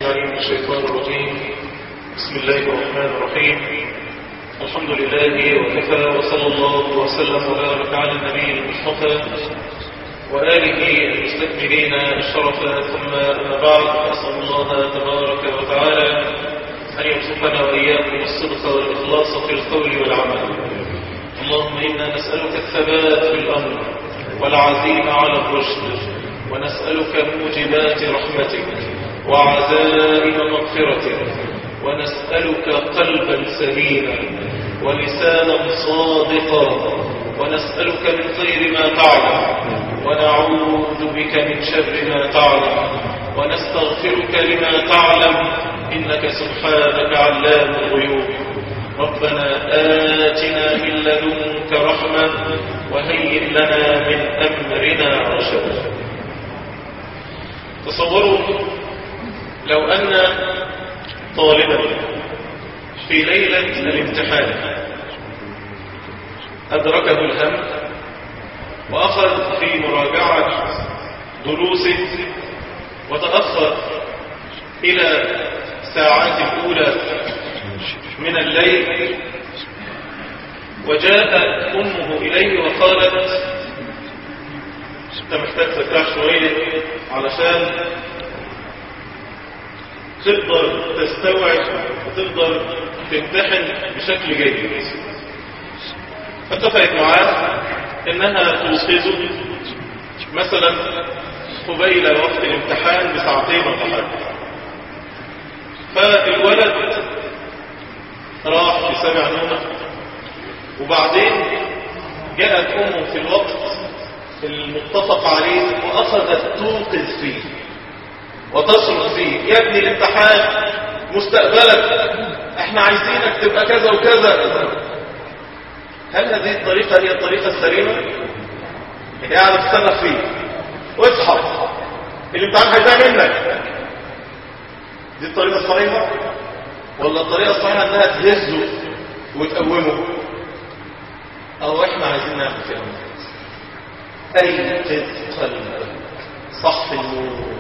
العليم من الشيطان الرجيم بسم الله الرحمن الرحيم الحمد لله وكفى وصلى الله وسلم وبارك على النبي المصطفى وآله المستكملين الشرف ثم أما بعد أسأل الله تبارك وتعالى أن يرزقنا وإياكم الصدق والإخلاص في القول والعمل اللهم إنا نسألك الثبات في الأمر والعزيمة على الرشد ونسألك موجبات رحمتك وعزائم مغفرتك ونسألك قلبا سليما ولسانا صادقا ونسألك من خير ما تعلم ونعوذ بك من شر ما تعلم ونستغفرك لما تعلم إنك سبحانك علام الغيوب ربنا آتنا من لدنك رحمة وهيئ لنا من أمرنا رشدا تصوروا لو أن طالبا في ليلة الامتحان أدركه الهم وأخذ في مراجعة دروسه وتأخر إلى ساعات الأولى من الليل وجاء أمه إليه وقالت أنت محتاج ترتاح شوية علشان تقدر تستوعب وتقدر تمتحن بشكل جيد فاتفقت معاه انها توقظه مثلا قبيل وقت الامتحان بساعتين ولا حاجه فالولد راح في سبع نومه وبعدين جاءت امه في الوقت المتفق عليه واخذت توقظ فيه وتصرف فيه يا ابني الامتحان مستقبلك احنا عايزينك تبقى كذا وكذا هل هذه الطريقة هي الطريقة السليمة؟ هي قاعدة تستنى فيه واصحى الامتحان هيضيع منك دي الطريقة الصحيحة ولا الطريقة الصحيحة انها تهزه وتقومه او احنا عايزين نعمل كده ايقظ قلبك صح النور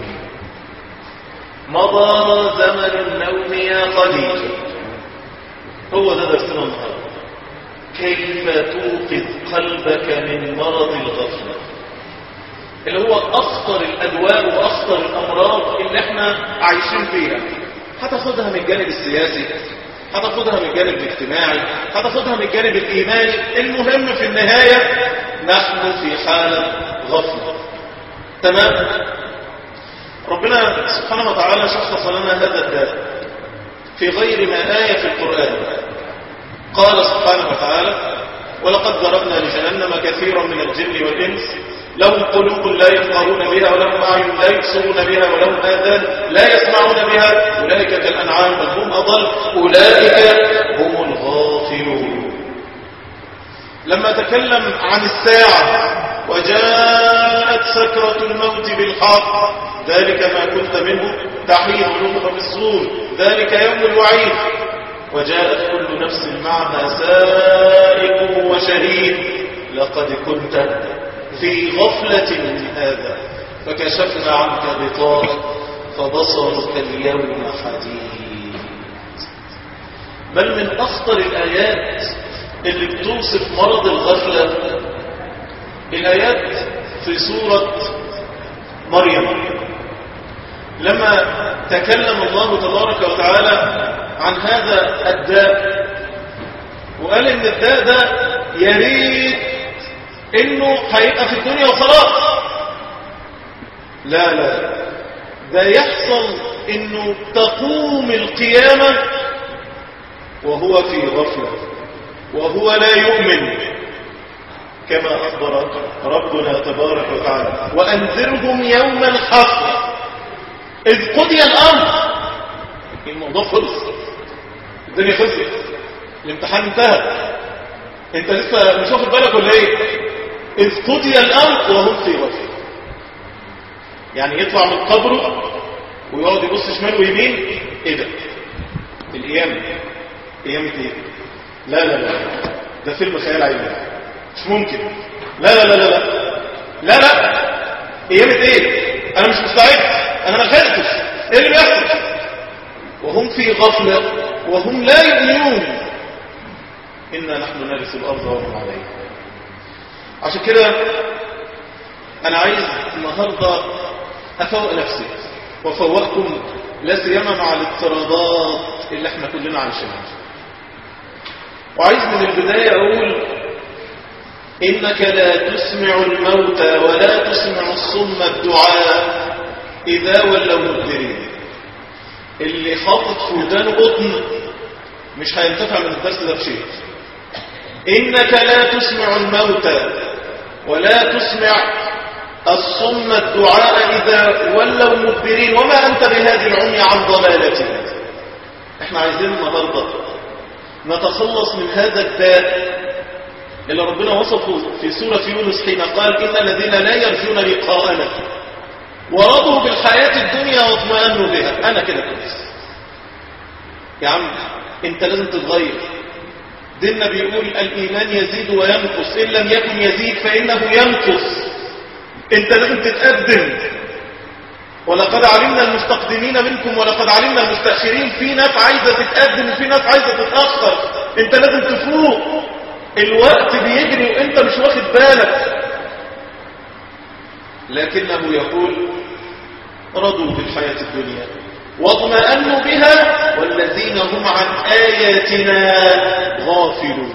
مضى زمن النوم يا خديجة هو ده درسنا النهارده كيف توقظ قلبك من مرض الغفلة اللي هو أخطر الأدواء وأخطر الأمراض اللي احنا عايشين فيها هتاخدها من الجانب السياسي هتاخدها من الجانب الاجتماعي هتاخدها من الجانب الإيماني المهم في النهاية نحن في حالة غفلة تمام ربنا سبحانه وتعالى شخص لنا هذا الداء في غير ما آية في القرآن قال سبحانه وتعالى ولقد ضربنا لجهنم كثيرا من الجن والإنس لهم قلوب لا يفقهون بها ولهم أعين لا يبصرون بها ولهم آذان لا يسمعون بها أولئك كالأنعام بل هم أضل أولئك هم الغافلون لما تكلم عن الساعة وجاءت سكرة الموت بالحق ذلك ما كنت منه تحيد ونفخ في الصور ذلك يوم الوعيد وجاءت كل نفس معها سائق وشهيد لقد كنت في غفلة من هذا فكشفنا عنك بطاقك فبصرك اليوم حديد بل من أخطر الآيات اللي بتوصف مرض الغفلة الآيات في سورة مريم لما تكلم الله تبارك وتعالى عن هذا الداء وقال ان الداء ده يريد انه هيبقى في الدنيا وخلاص لا لا ده يحصل انه تقوم القيامة وهو في غفلة وهو لا يؤمن كما أخبر ربنا تبارك وتعالى وأنذرهم يوم الحق إذ قضي الأمر الموضوع خلص الدنيا خلصت الامتحان انتهى انت لسه مش واخد بالك ولا ايه اذ قضي الامر وهم في غفله يعني يطلع من قبره ويقعد يبص شمال ويمين ايه ده القيامه قيامه ايه لا لا لا ده فيلم خيال علمي مش ممكن لا لا لا لا لا لا لا قيامه ايه انا مش مستعد انا ما لحقتش ايه اللي بيحصل في غفلة وهم لا يؤمنون إنا نحن نرث الأرض وهم عليها عشان كده أنا عايز النهاردة أفوق نفسي وأفوقكم لا سيما مع الاضطرابات اللي احنا كلنا عايشينها وعايز من البداية أقول إنك لا تسمع الموتى ولا تسمع الصم الدعاء إذا ولوا مدبرين اللي خاطط في ودانه قطن مش هينتفع من الدرس ده بشيء إنك لا تسمع الموتى ولا تسمع الصم الدعاء إذا ولوا مدبرين وما أنت بهذه العمي عن ضلالتهم احنا عايزين النهاردة نتخلص من هذا الداء اللي ربنا وصفه في سورة يونس حين قال إن الذين لا يرجون لقاءنا ورضوا بالحياة الدنيا واطمأنوا بها أنا كده كويس يا عم انت لازم تتغير ديننا بيقول الإيمان يزيد وينقص إن لم يكن يزيد فإنه ينقص انت لازم تتقدم ولقد علمنا المستقدمين منكم ولقد علمنا المستأخرين في ناس عايزة تتقدم وفي ناس عايزة تتأخر انت لازم تفوق الوقت بيجري وانت مش واخد بالك لكنه يقول رضوا بالحياة الدنيا واطمأنوا بها والذين هم عن آياتنا غافلون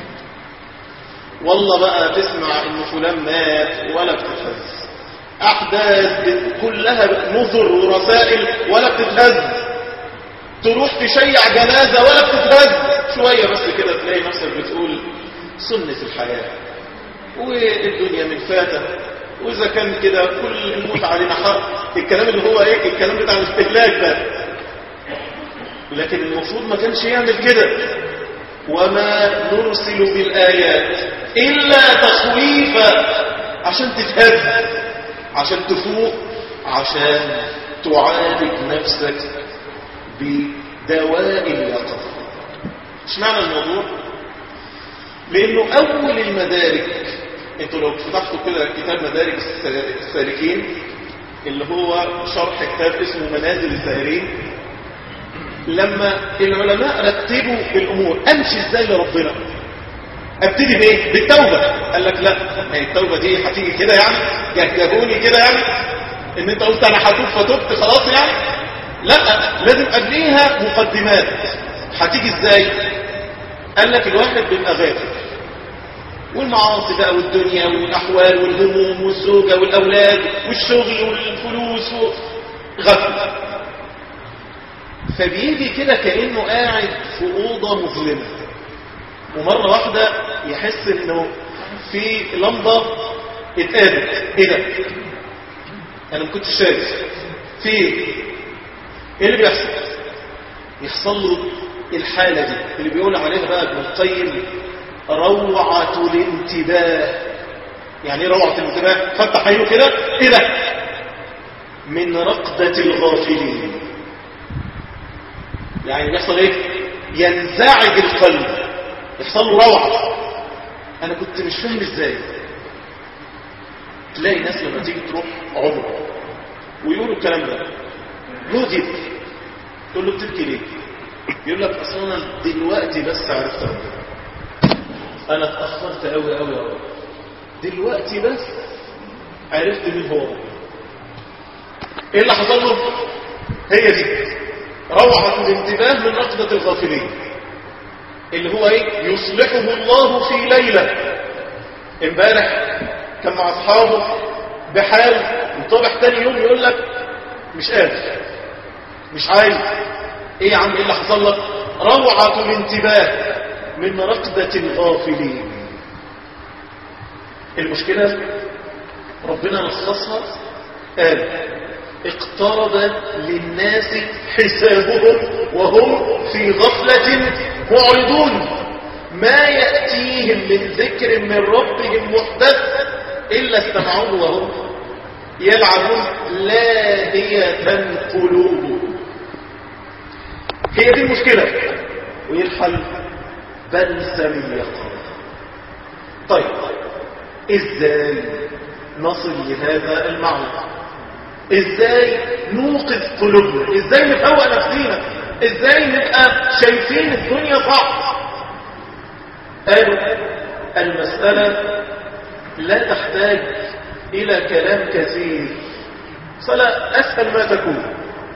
والله بقى تسمع ان فلان مات ولا بتتهز احداث كلها نظر ورسائل ولا بتتهز تروح تشيع جنازة ولا بتتهز شوية بس كده تلاقي نفسك بتقول سنة الحياة والدنيا من فاتة واذا كان كده كل الموت علينا حق الكلام اللي هو ايه الكلام بتاع الاستهلاك ده لكن المفروض ما كانش يعمل كده وما نرسل بالآيات إلا تخويفا عشان تتهز عشان تفوق عشان تعالج نفسك بدواء اليقظة ايش معنى الموضوع لانه اول المدارك انتوا لو فتحتوا كده كتاب مدارك السالكين اللي هو شرح كتاب اسمه منازل السائرين لما العلماء رتبوا الامور امشي ازاي لربنا ابتدي بايه بالتوبه قال لك لا هي التوبه دي هتيجي كده يعني جهجهوني كده يعني ان انت قلت انا هتوب فتوبت خلاص يعني لا لازم قبليها مقدمات هتيجي ازاي قال لك الواحد بيبقى غافل والمعاصي بقى والدنيا والاحوال والهموم والزوجه والاولاد والشغل والفلوس غفل فبيجي كده كانه قاعد في اوضه مظلمه ومره واحده يحس انه في لمبه اتقابت ايه ده انا ما كنتش شايف في ايه ايه اللي بيحصل يحصل له الحاله دي اللي بيقول عليها بقى ابن القيم روعه الانتباه يعني ايه روعه الانتباه فتح عينه كده ايه ده من رقده الغافلين يعني بيحصل ايه ينزعج القلب يحصل له روعه انا كنت مش فاهم ازاي تلاقي ناس لما تيجي تروح عمره ويقولوا الكلام ده يقعد يبكي تقول له بتبكي ليه يقول لك اصل انا دلوقتي بس عرفت ربنا انا اتاخرت قوي قوي قوي دلوقتي بس عرفت مين هو ايه اللي حصل له هي دي روعة الانتباه من رقدة الغافلين اللي هو ايه يصلحه الله في ليلة امبارح كان مع اصحابه بحال وطبح تاني يوم يقول لك مش قادر مش عايز ايه يا عم ايه اللي حصل لك روعة الانتباه من رقدة الغافلين المشكلة ربنا لخصها قال اقترب للناس حسابهم وهم في غفلة معرضون ما يأتيهم من ذكر من ربهم محدث إلا استمعوه وهم يلعبون لاهية قلوبهم هي دي المشكلة وإيه الحل بلسم يقظة طيب ازاي نصل لهذا المعنى ازاي نوقظ قلوبنا ازاي نفوق نفسينا ازاي نبقى شايفين الدنيا صح قالوا المسألة لا تحتاج إلى كلام كثير فلا أسهل ما تكون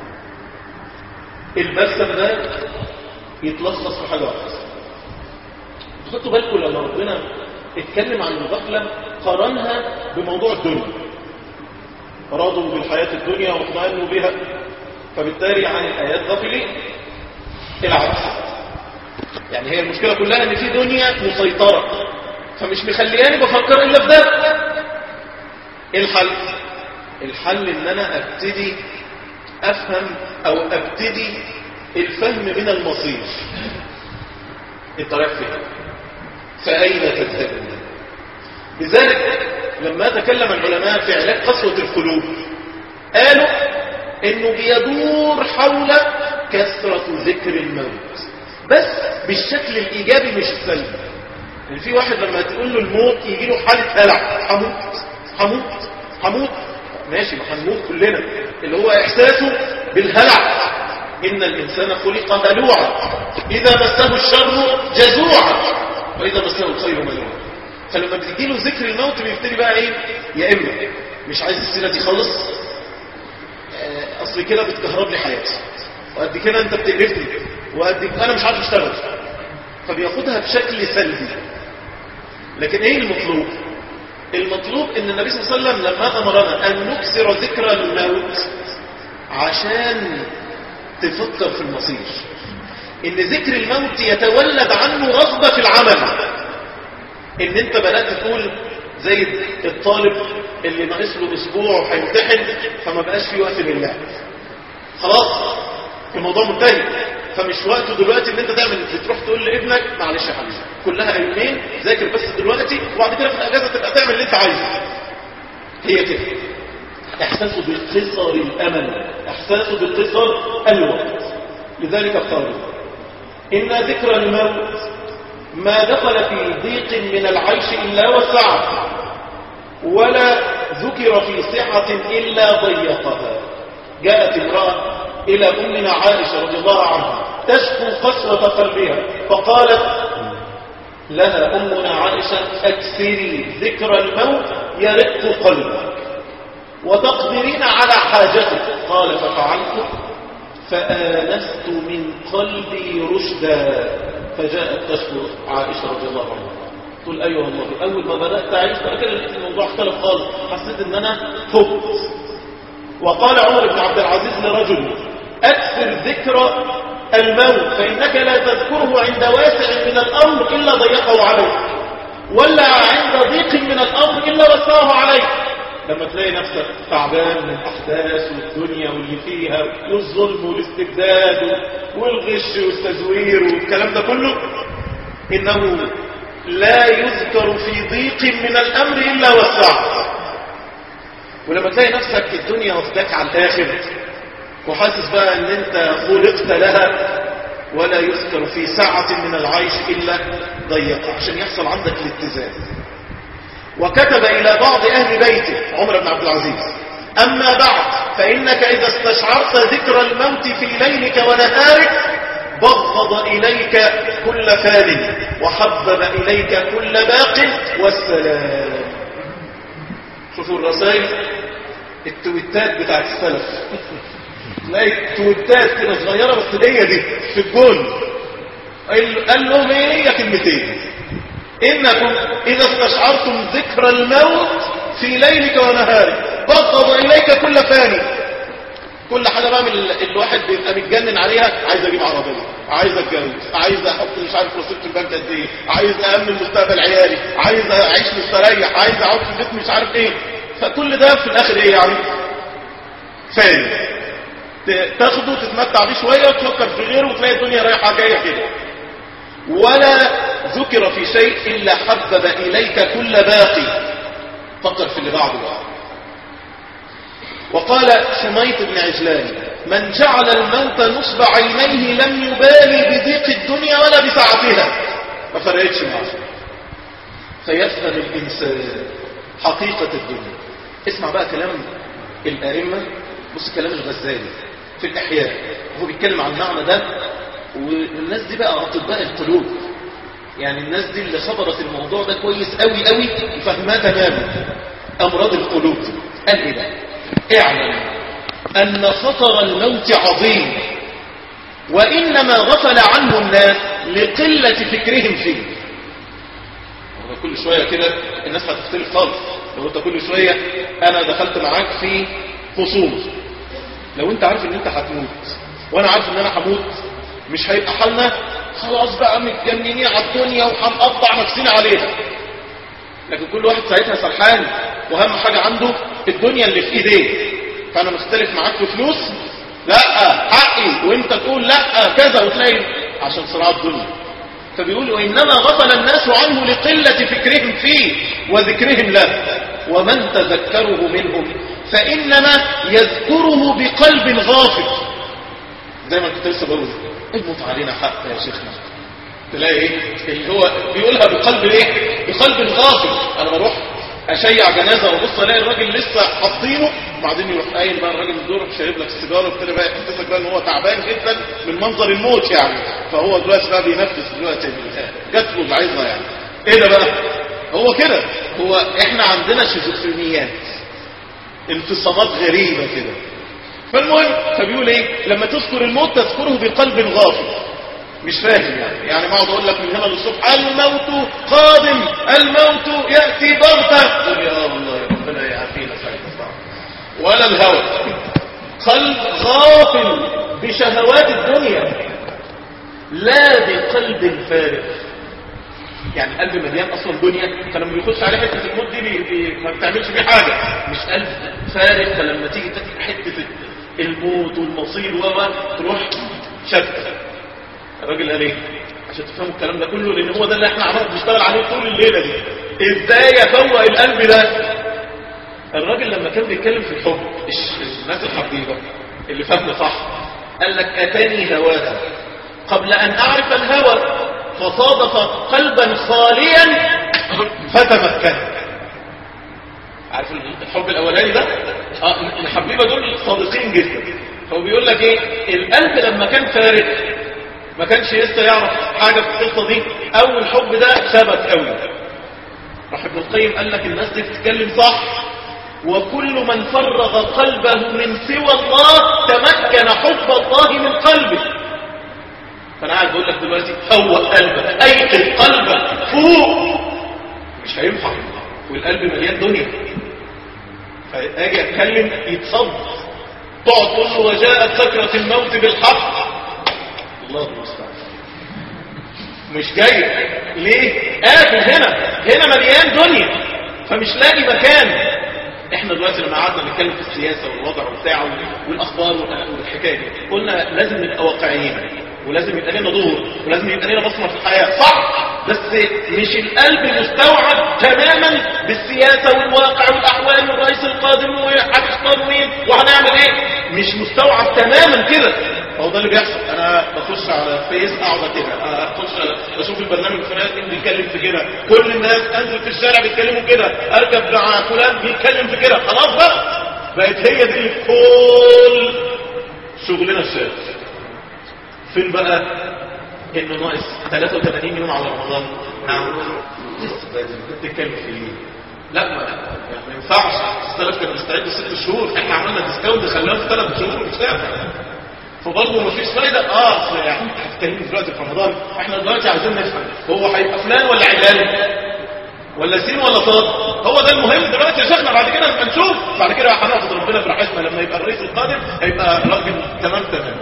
البلسم ده يتلخص في حاجة واحدة خدتوا بالكم لما ربنا اتكلم عن الغفلة قارنها بموضوع الدنيا رضوا بالحياة الدنيا واطمئنوا بها فبالتالي عن الآيات غافلين العكس يعني هي المشكلة كلها ان في دنيا مسيطرة فمش مخلياني بفكر الا في ده ايه الحل الحل ان انا ابتدي افهم او ابتدي الفهم من المصير انت رايح فين فاين تذهبون لذلك لما تكلم العلماء في علاج قسوة القلوب قالوا انه بيدور حول كثرة ذكر الموت بس بالشكل الايجابي مش السلبي يعني في واحد لما تقول له الموت يجي له حالة هلع هموت هموت هموت ماشي ما هنموت كلنا اللي هو احساسه بالهلع ان الانسان خلق هلوعا اذا مسه الشر جزوعا واذا مسه الخير منوعا فلما بتجي له ذكر الموت بيبتدي بقى ايه يا اما مش عايز السيره دي خالص اصل كده بتكهرب لي حياتي وقد كده انت بتقرفني وقد انا مش عارف اشتغل فبياخدها بشكل سلبي لكن ايه المطلوب المطلوب ان النبي صلى الله عليه وسلم لما امرنا ان نكسر ذكر الموت عشان تفكر في المصير ان ذكر الموت يتولد عنه رغبة في العمل ان انت بدأت تقول زي الطالب اللي ناقص له اسبوع وهيمتحن فما بقاش في وقت لله خلاص الموضوع منتهي فمش وقته دلوقتي ان انت تعمل تروح تقول لابنك معلش يا حبيبي كلها يومين ذاكر بس دلوقتي وبعد كده في الاجازه تبقى تعمل اللي انت عايزه هي كده احساسه بقصر الامل احساسه بقصر الوقت لذلك قالوا ان ذكر الموت ما دخل في ضيق من العيش الا وسعه ولا ذكر في صحه الا ضيقها جاءت امراه إلى أمنا عائشة رضي الله عنها تشكو قسوة قلبها فقالت لها أمنا عائشة أكثري ذكر الموت يرق قلبك وتقدرين على حاجتك قال ففعلت فآنست من قلبي رشدا فجاءت تشكو عائشة رضي الله عنها تقول أيها الله أول ما بدأت أعيش بقى كده الموضوع اختلف خالص حسيت أن أنا فقت وقال عمر بن عبد العزيز لرجل أكثر ذكر الموت فإنك لا تذكره عند واسع من الأمر إلا ضيقه عليك ولا عند ضيق من الأمر إلا وسعه عليك لما تلاقي نفسك تعبان من الأحداث والدنيا واللي فيها والظلم والاستبداد والغش والتزوير والكلام ده كله إنه لا يذكر في ضيق من الأمر إلا وسعه ولما تلاقي نفسك الدنيا واخداك على الآخر وحاسس بقى ان انت خلقت لها ولا يذكر في ساعة من العيش إلا ضيقة عشان يحصل عندك الاتزان وكتب إلى بعض أهل بيته عمر بن عبد العزيز أما بعد فإنك إذا استشعرت ذكر الموت في ليلك ونهارك بغض إليك كل فان وحبب إليك كل باق والسلام شوفوا الرسائل التويتات بتاعت السلف تلاقي تويتات كده صغيره بس هي دي في الجون قال لهم ايه هي كلمتين انكم اذا استشعرتم ذكر الموت في ليلك ونهارك بغض اليك كل فاني كل حاجه بقى من الواحد بيبقى متجنن عليها عايز اجيب عربيه عايز اتجوز عايز احط مش عارف رصيد في البنك قد ايه عايز امن مستقبل عيالي عايز اعيش مستريح عايز اقعد في البيت مش عارف ايه فكل ده في الاخر ايه يعني فاني تاخده تتمتع بيه شوية وتفكر في غيره وتلاقي الدنيا رايحة جاية كده ولا ذكر في شيء إلا حبب إليك كل باقي فكر في اللي بعده بقى وقال شميط بن عجلان من جعل الموت نصب عينيه لم يبالي بضيق الدنيا ولا بسعتها ما فرقتش معه فيفهم الإنسان حقيقة الدنيا اسمع بقى كلام الأئمة بص كلام الغزالي في الإحياء هو بيتكلم عن المعنى ده والناس دي بقى أطباء القلوب يعني الناس دي اللي خبرت الموضوع ده كويس قوي قوي وفهمها تماما أمراض القلوب دي قال إيه بقى اعلم أن خطر الموت عظيم وإنما غفل عنه الناس لقلة فكرهم فيه هو كل شوية كده الناس هتختلف خالص لو انت كل شوية انا دخلت معاك في خصوم لو انت عارف ان انت هتموت وانا عارف ان انا هموت مش هيبقى حالنا خلاص بقى متجننين على الدنيا وهنقطع نفسنا عليها لكن كل واحد ساعتها سرحان واهم حاجة عنده الدنيا اللي في ايديه فانا مختلف معاك في فلوس لا حقي وانت تقول لا كذا وتلاقي عشان صراع الدنيا فبيقول وإنما غفل الناس عنه لقلة فكرهم فيه وذكرهم له ومن تذكره منهم فإنما يذكره بقلب غافل زي ما كنت لسه بقول الموت علينا حق يا شيخنا تلاقي ايه اللي هو بيقولها بقلب ايه بقلب غافل انا بروح اشيع جنازه وابص الاقي الراجل لسه حاطينه وبعدين يروح قايل بقى الراجل من دوره شايب لك السيجاره وابتدى بقى يحسسك بقى ان هو تعبان جدا من منظر الموت يعني فهو دلوقتي بقى بينفذ دلوقتي جات له العظه يعني ايه ده بقى هو كده هو احنا عندنا شيزوفرينيات انفصامات غريبه كده فالمهم فبيقول ايه لما تذكر الموت تذكره بقلب غافل مش فاهم يعني يعني ما اقعد اقول لك من هنا للصبح الموت قادم الموت ياتي بغته تقول يا الله يا ربنا يعافينا ساعتها ولا الهوى قلب غافل بشهوات الدنيا لا بقلب فارغ يعني قلب مليان اصلا دنيا فلما بيخش عليه حته الموت دي بي بي ما بتعملش بيه حاجه مش قلب فارغ فلما تيجي تاكل حته الموت والمصير و تروح شتى الراجل قال ايه عشان تفهموا الكلام ده كله لان هو ده اللي احنا عمال بنشتغل عليه طول الليله دي ازاي افوق القلب ده الراجل لما كان بيتكلم في الحب الناس الحبيبه اللي فاهمه صح قال لك اتاني هواها قبل ان اعرف الهوى فصادف قلبا خاليا فتمكن عارف الحب الاولاني ده اه الحبيبه دول صادقين جدا هو بيقول لك ايه القلب لما كان فارغ ما كانش لسه يعرف حاجة في القصة دي اول حب ده ثبت قوي راح ابن القيم قال لك الناس دي بتتكلم صح وكل من فرغ قلبه من سوى الله تمكن حب الله من قلبه فانا قاعد بقول لك دلوقتي فوق قلبك ايقظ قلبك فوق مش هينفع والقلب مليان دنيا فاجي اتكلم يتصد تقعد تقول له وجاءت سكرة الموت بالحق الله المستعان مش جاي ليه قافل هنا هنا مليان دنيا فمش لاقي مكان احنا دلوقتي لما قعدنا نتكلم في السياسه والوضع وبتاع والاخبار والحكايه دي قلنا لازم نبقى واقعيين ولازم يبقى لنا دور ولازم يبقى لنا بصمه في الحياه صح بس مش القلب مستوعب تماما بالسياسه والواقع والاحوال والرئيس القادم وهتختار مين وهنعمل ايه مش مستوعب تماما كده هو ده اللي بيحصل انا بخش على فيس اقعد كده اخش اشوف البرنامج الفلاني بيتكلم في كده كل الناس انزل في الشارع بيتكلموا كده اركب مع فلان بيتكلم في كده خلاص بقى بقت هي دي كل شغلنا الشاغل فين بقى انه ناقص 83 يوم على رمضان نعم لسه بدري بتتكلم في ايه لا ما يعني ما ينفعش السلف كانوا بيستعدوا ست شهور احنا عملنا ديسكاونت خلينا في ثلاث شهور مش نافع فبرضه مفيش فايدة اه يعني انت هتتكلم دلوقتي في رمضان احنا دلوقتي عايزين نفهم هو هيبقى فلان ولا علان ولا سين ولا صاد هو ده المهم دلوقتي يا شيخنا بعد كده نبقى نشوف بعد كده هناخد ربنا براحتنا لما يبقى الرئيس القادم هيبقى راجل تمام تمام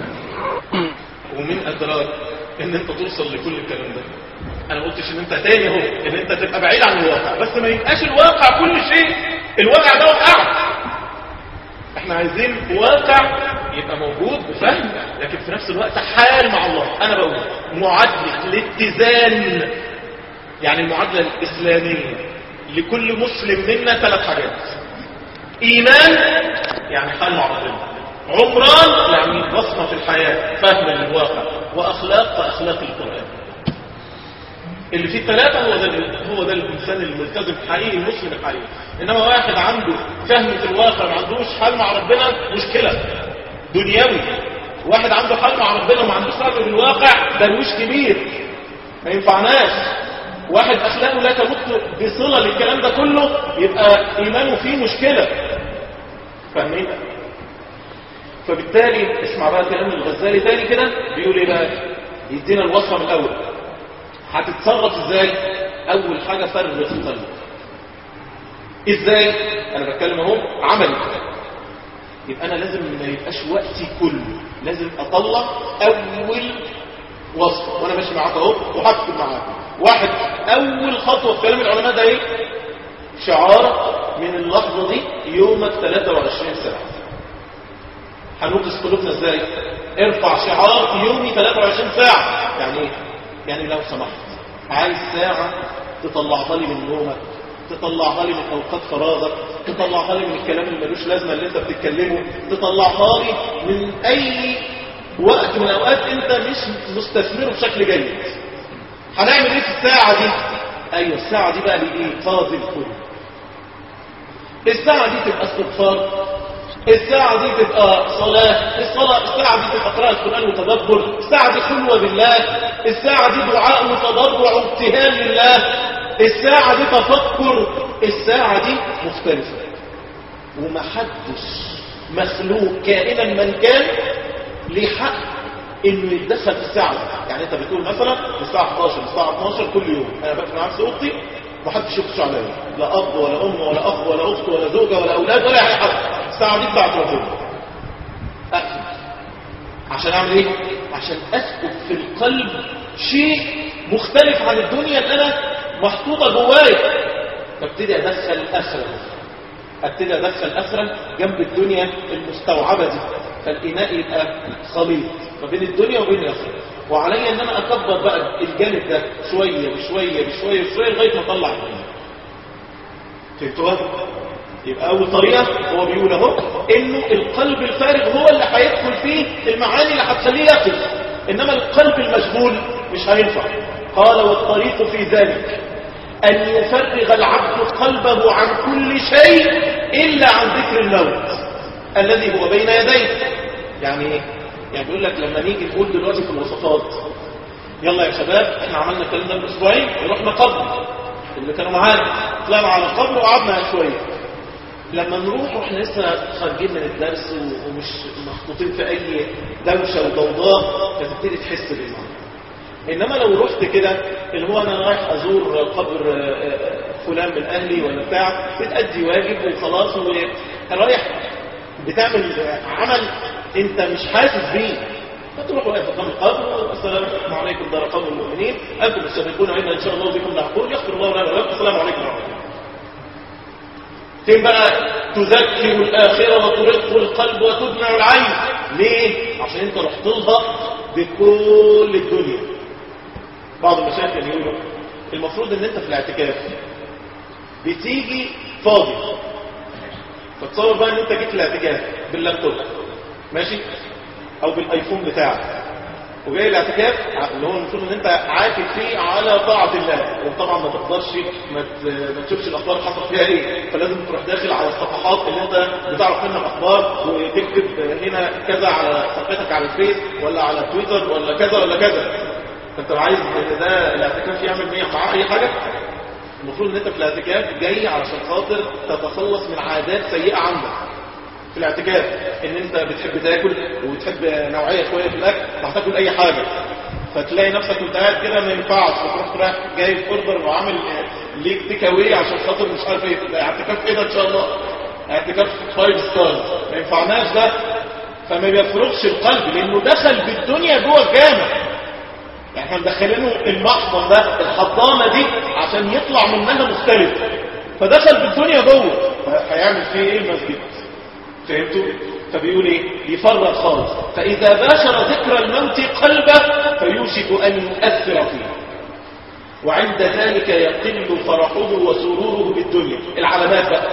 ومين ادراك ان انت توصل لكل الكلام ده انا ما قلتش ان انت تاني اهو ان انت تبقى بعيد عن الواقع بس ما يبقاش الواقع كل شيء الواقع ده وقع احنا عايزين واقع يبقى موجود وفهم لكن في نفس الوقت حال مع الله انا بقول معادلة الاتزان يعني المعادلة الاسلامية لكل مسلم منا ثلاث حاجات ايمان يعني حال مع ربنا عمران يعني بصمة في الحياة فهم للواقع واخلاق فاخلاق القرآن اللي فيه الثلاثة هو ده هو ده الإنسان الملتزم حقيقي المسلم الحقيقي إنما واحد عنده فهم في الواقع ما عندوش حال مع ربنا مشكلة دنيوي واحد عنده حل مع ربنا وما عندوش رجل بالواقع درويش كبير ما ينفعناش واحد اخلاقه لا تمت بصله للكلام ده كله يبقى ايمانه فيه مشكله فاهمين فبالتالي اسمع بقى كلام الغزالي تاني كده بيقول ايه بقى يدينا الوصفه من الاول هتتصرف ازاي اول حاجه فرغ القلب ازاي انا بتكلم اهو عملي يبقى انا لازم ما يبقاش وقتي كله لازم اطلع اول وصفه وانا ماشي معاك اهو وهكتب معاك واحد اول خطوه في كلام العلماء ده ايه شعار من اللحظه دي يومك 23 ساعه هنوقف قلوبنا ازاي ارفع شعار يومي 23 ساعه يعني ايه يعني لو سمحت عايز ساعه تطلعها لي من نومك تطلعها لي من اوقات فراغك تطلعها لي من الكلام اللي ملوش لازمه اللي انت بتتكلمه تطلعها لي من اي وقت من الاوقات انت مش مستثمره بشكل جيد هنعمل ايه في الساعه دي ايوه الساعه دي بقى لايقاظ الكل الساعه دي تبقى استغفار الساعة دي تبقى صلاة الصلاة الساعة دي تبقى قراءة القرآن وتدبر الساعة دي خلوة بالله الساعة دي دعاء وتضرع وابتهال لله الساعة دي تفكر الساعة دي مختلفة ومحدش مخلوق كائنا من كان ليه حق انه يتدخل في الساعة دي يعني انت بتقول مثلا الساعة 11 الساعة 12 كل يوم انا بقفل نفسي اوضتي محدش يخش عليا لا اب ولا ام ولا اخ ولا اخت ولا زوجة ولا اولاد ولا اي حد الساعة دي بتاعت ربنا اقفل عشان اعمل ايه عشان اسكب في القلب شيء مختلف عن الدنيا اللي انا محطوطة جوايا فابتدي ادخل اخرة ابتدي ادخل اخرة جنب الدنيا المستوعبة دي فالإناء يبقى خليط ما بين الدنيا وبين الآخرة وعلي ان انا اكبر بقى الجانب ده شوية بشوية بشوية بشوية لغاية ما اطلع الدنيا فهمتوها؟ يبقى اول طريقة هو بيقول اهو انه القلب الفارغ هو اللي هيدخل فيه المعاني اللي هتخليه يقف انما القلب المشغول مش هينفع قال والطريق في ذلك أن يفرغ العبد قلبه عن كل شيء إلا عن ذكر الموت الذي هو بين يديه يعني ايه؟ يعني بيقول لك لما نيجي نقول دلوقتي في الوصفات يلا يا شباب احنا عملنا الكلام ده من اسبوعين رحنا قبر اللي كانوا معانا طلعنا على القبر وقعدنا شويه لما نروح واحنا لسه خارجين من الدرس ومش محطوطين في اي دوشه وضوضاء فتبتدي تحس بالمعنى انما لو رحت كده اللي هو انا رايح ازور قبر فلان من اهلي ولا بتاع بتأدي واجب وخلاص ورايح بتعمل عمل انت مش حاسس بيه فتروح واقف قدام القبر السلام عليكم دار قوم المؤمنين انتم السابقون عندنا ان شاء الله بكم لاحقون يغفر الله لنا ولكم السلام عليكم ورحمه الله فين بقى تذكر الآخرة وترق القلب وتدمع العين ليه؟ عشان انت رحت لها بكل الدنيا بعض المشايخ كانوا يقولوا المفروض ان انت في الاعتكاف بتيجي فاضي فتصور بقى ان انت جيت الاعتكاف باللابتوب ماشي او بالايفون بتاعك وجاي الاعتكاف اللي هو المفروض ان انت عاكف فيه على طاعة الله وطبعا ما تقدرش ما ما تشوفش الاخبار حصل فيها ايه فلازم تروح داخل على الصفحات اللي انت بتعرف منها اخبار وتكتب هنا كذا على صفحتك على الفيس ولا على تويتر ولا كذا ولا كذا فانت عايز ان ده الاعتكاف يعمل مية معاه اي حاجة المفروض ان انت في الاعتكاف جاي علشان خاطر تتخلص من عادات سيئة عندك في الاعتكاف ان انت بتحب تاكل وبتحب نوعية شوية في الاكل هتاكل اي حاجة فتلاقي نفسك وانت قاعد كده ما ينفعش فتروح رايح جايب اوردر وعامل ليك تيك اواي عشان خاطر مش عارف ايه ده اعتكاف كده ان شاء الله اعتكاف فايف ستارز ما ينفعناش ده فما بيفرغش القلب لانه دخل بالدنيا جوه الجامع يعني احنا مدخلينه المحضن ده الحضانه دي عشان يطلع منها مختلف فدخل بالدنيا جوه هيعمل فيه ايه المسجد فهمتوا فبيقول ايه يفرغ خالص فاذا باشر ذكر الموت قلبه فيوشك ان يؤثر فيه وعند ذلك يقل فرحه وسروره بالدنيا العلامات بقى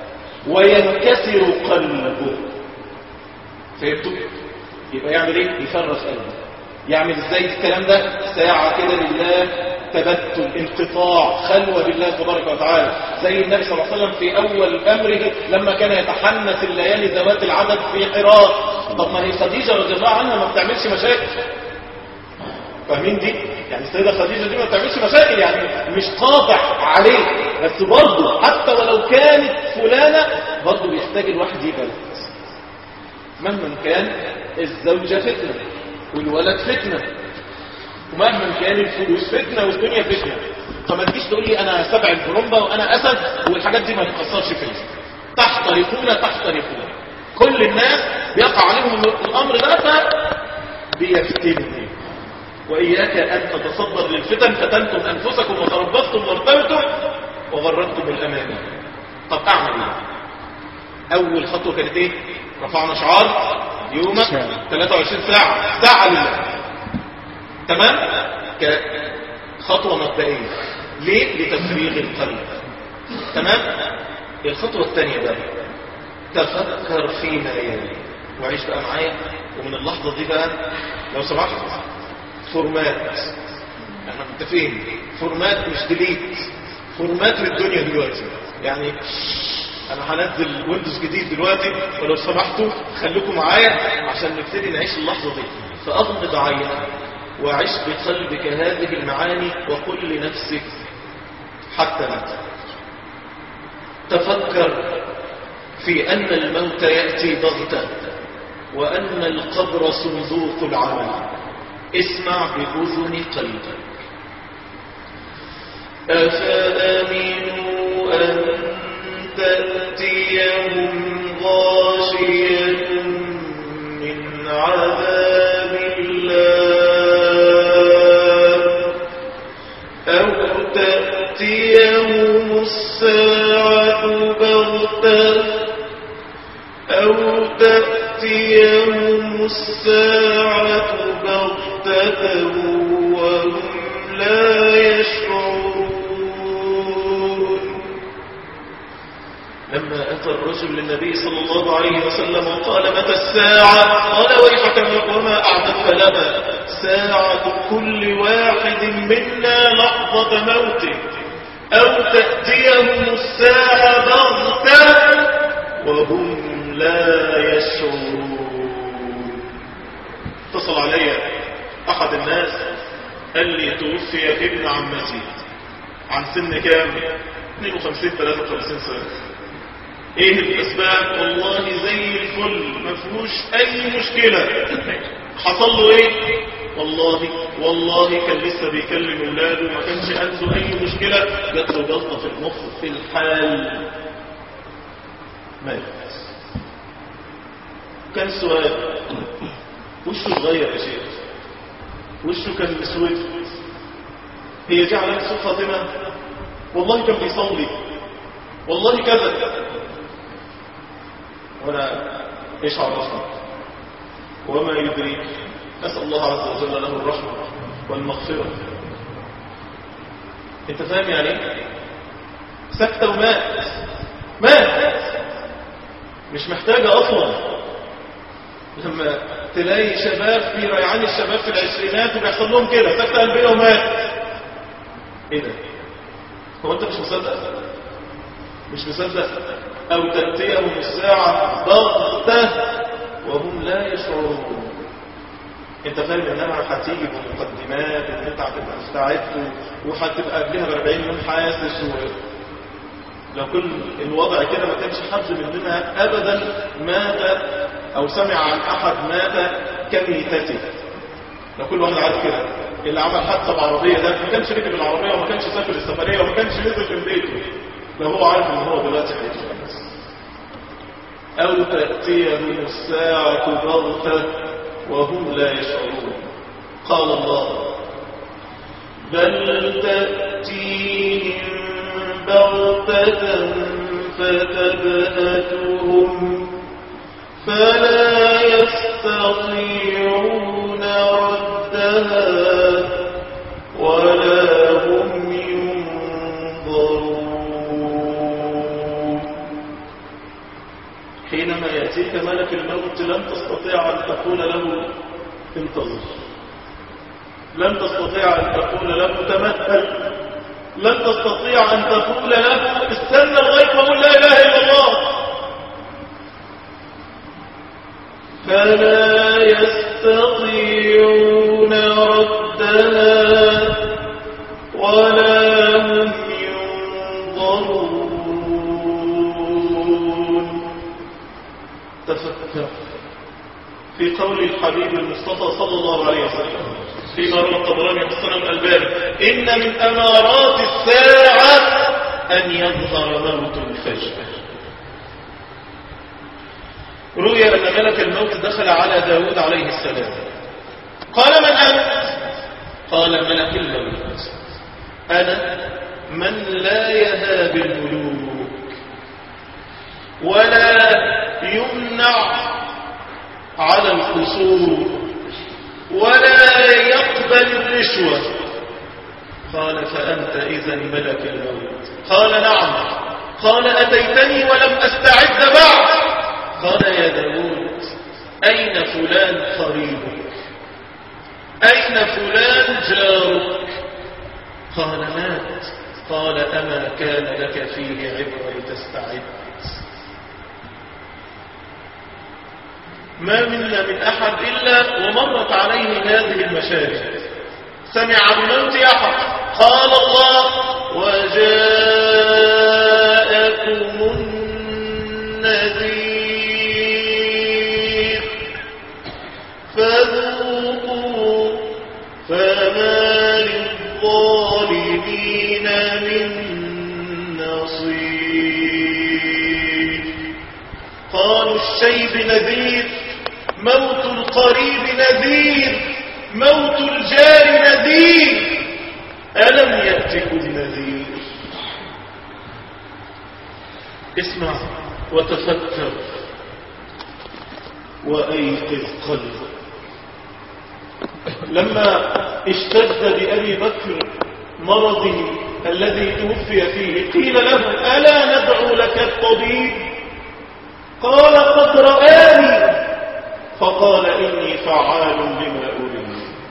وينكسر قلبه فهمتوا يبقى يعمل ايه يفرغ قلبه يعمل ازاي الكلام ده ساعة كده لله تبتل انقطاع خلوة بالله تبارك وتعالى زي النبي صلى الله عليه وسلم في أول أمره لما كان يتحنث الليالي ذوات العدد في حراء طب ما هي خديجة رضي الله عنها ما بتعملش مشاكل فاهمين دي يعني السيدة خديجة دي ما بتعملش مشاكل يعني مش قاطع عليه بس برضه حتى ولو كانت فلانة برضه بيحتاج الواحد يبلد مهما كان الزوجة فتنة والولد فتنة ومهما كان الفلوس فتنة والدنيا فتنة فما تجيش تقول لي انا سبع البرومبا وانا اسد والحاجات دي ما تخسرش فيا تحترقون تحترقون كل الناس بيقع عليهم الامر ده فبيفتنوا واياك ان تتصدر للفتن فتنتم انفسكم وتربصتم وارتبتم وغرتكم الاماني طب اعمل ايه اول خطوه كانت ايه رفعنا شعار يومك 23 ساعه ساعه لله تمام كخطوه مبدئيه ليه لتفريغ القلب تمام الخطوه الثانيه بقى تفكر فيما يلي وعيش بقى معايا ومن اللحظه دي بقى لو سمحت فورمات احنا متفقين فورمات مش ديليت فورمات للدنيا دلوقتي يعني انا هنزل ويندوز جديد دلوقتي ولو سمحتوا خليكم معايا عشان نبتدي نعيش اللحظه دي فاغمض عينك وعش بقلبك هذه المعاني وقل لنفسك حتى متى تفكر في أن الموت يأتي بغتة وأن القبر صندوق العمل اسمع بأذن قلبك أفأمنوا أن تأتيهم غاشية من عذاب الله أو تأتيهم الساعة بغتة أو تأتيهم الساعة بغتة وهم لا يشعرون لما أتى الرجل للنبي صلى الله عليه وسلم وقال متى الساعة قال ويحك وما أعددت لنا ساعة كل واحد منا لحظة موته أو تأتيهم الساعة بغتة وهم لا يشعرون اتصل علي أحد الناس قال لي توفي ابن عمتي عن سن كام 52 53 سنة ايه الاسباب والله زي الفل ما فيهوش اي مشكلة حصل له ايه والله والله كان لسه بيكلم اولاده ما كانش عنده اي مشكلة جات له جلطة في المخ في الحال مات كان سؤال وشه اتغير يا شيخ وشه كان مسود هي دي علامة سوء خاتمة والله كان بيصلي والله كذا وانا ايش عرفنا وما يدريك اسال الله عز وجل له الرحمه والمغفره انت فاهم يعني ايه سكته ومات مات مش محتاجه اصلا لما تلاقي شباب في ريعان الشباب في العشرينات وبيحصل لهم كده سكته قلبيه ومات ايه ده هو انت مش مصدق مش مصدق او تأتيهم الساعة بغتة وهم لا يشعرون انت فاهم انها هتيجي بمقدمات ان انت هتبقى مستعد وهتبقى قبلها ب 40 يوم حاسس و... لو كل الوضع كده ما كانش حد مننا ابدا مات او سمع عن احد مات كميتته لو كل واحد عارف كده اللي عمل حادثه بعربيه ده ما كانش ركب العربيه وما كانش سافر السفريه وما كانش نزل من بيته لو هو عارف ان هو دلوقتي هيتجوز او تاتيهم الساعه بغته وهم لا يشعرون قال الله بل تاتيهم بغته فتبهتهم فلا يستطيعون ردها ولا هم ينظرون حينما يأتيك ملك الموت لن تستطيع أن تقول له انتظر لن تستطيع أن تقول له تمثل لن تستطيع أن تقول له استنى لغاية ما أقول لا إله إلا الله فلا يستطيعون ردها ولا هم ينظرون تفكر في قول الحبيب المصطفى صلى الله عليه وسلم في روى الطبراني والسنن الألباني إن من أمارات الساعة أن يظهر موت فجأة روي أن ملك الموت دخل على داود عليه السلام قال من أنت قال ملك الموت أنا من لا يهاب الملوك ولا يمنع على القصور ولا يقبل الرشوة قال فأنت إذا ملك الموت قال نعم قال أتيتني ولم أستعد بعد قال يا داود أين فلان قريبك أين فلان جارك قال مات قال أما كان لك فيه عبرة لتستعد ما منا من أحد إلا ومرت عليه هذه المشاهد سمع بموت أحد قال الله وجاءكم النذير فذوقوا فما للظالمين من نصير قالوا الشيب نذير موت القريب نذير موت الجار نذير ألم يأتكم نذير اسمع وتفكر وأيقظ قلبك لما اشتد بأبي بكر مرضه الذي توفي فيه قيل له ألا ندعو لك الطبيب قال قد رآني فقال إني فعال لما أريد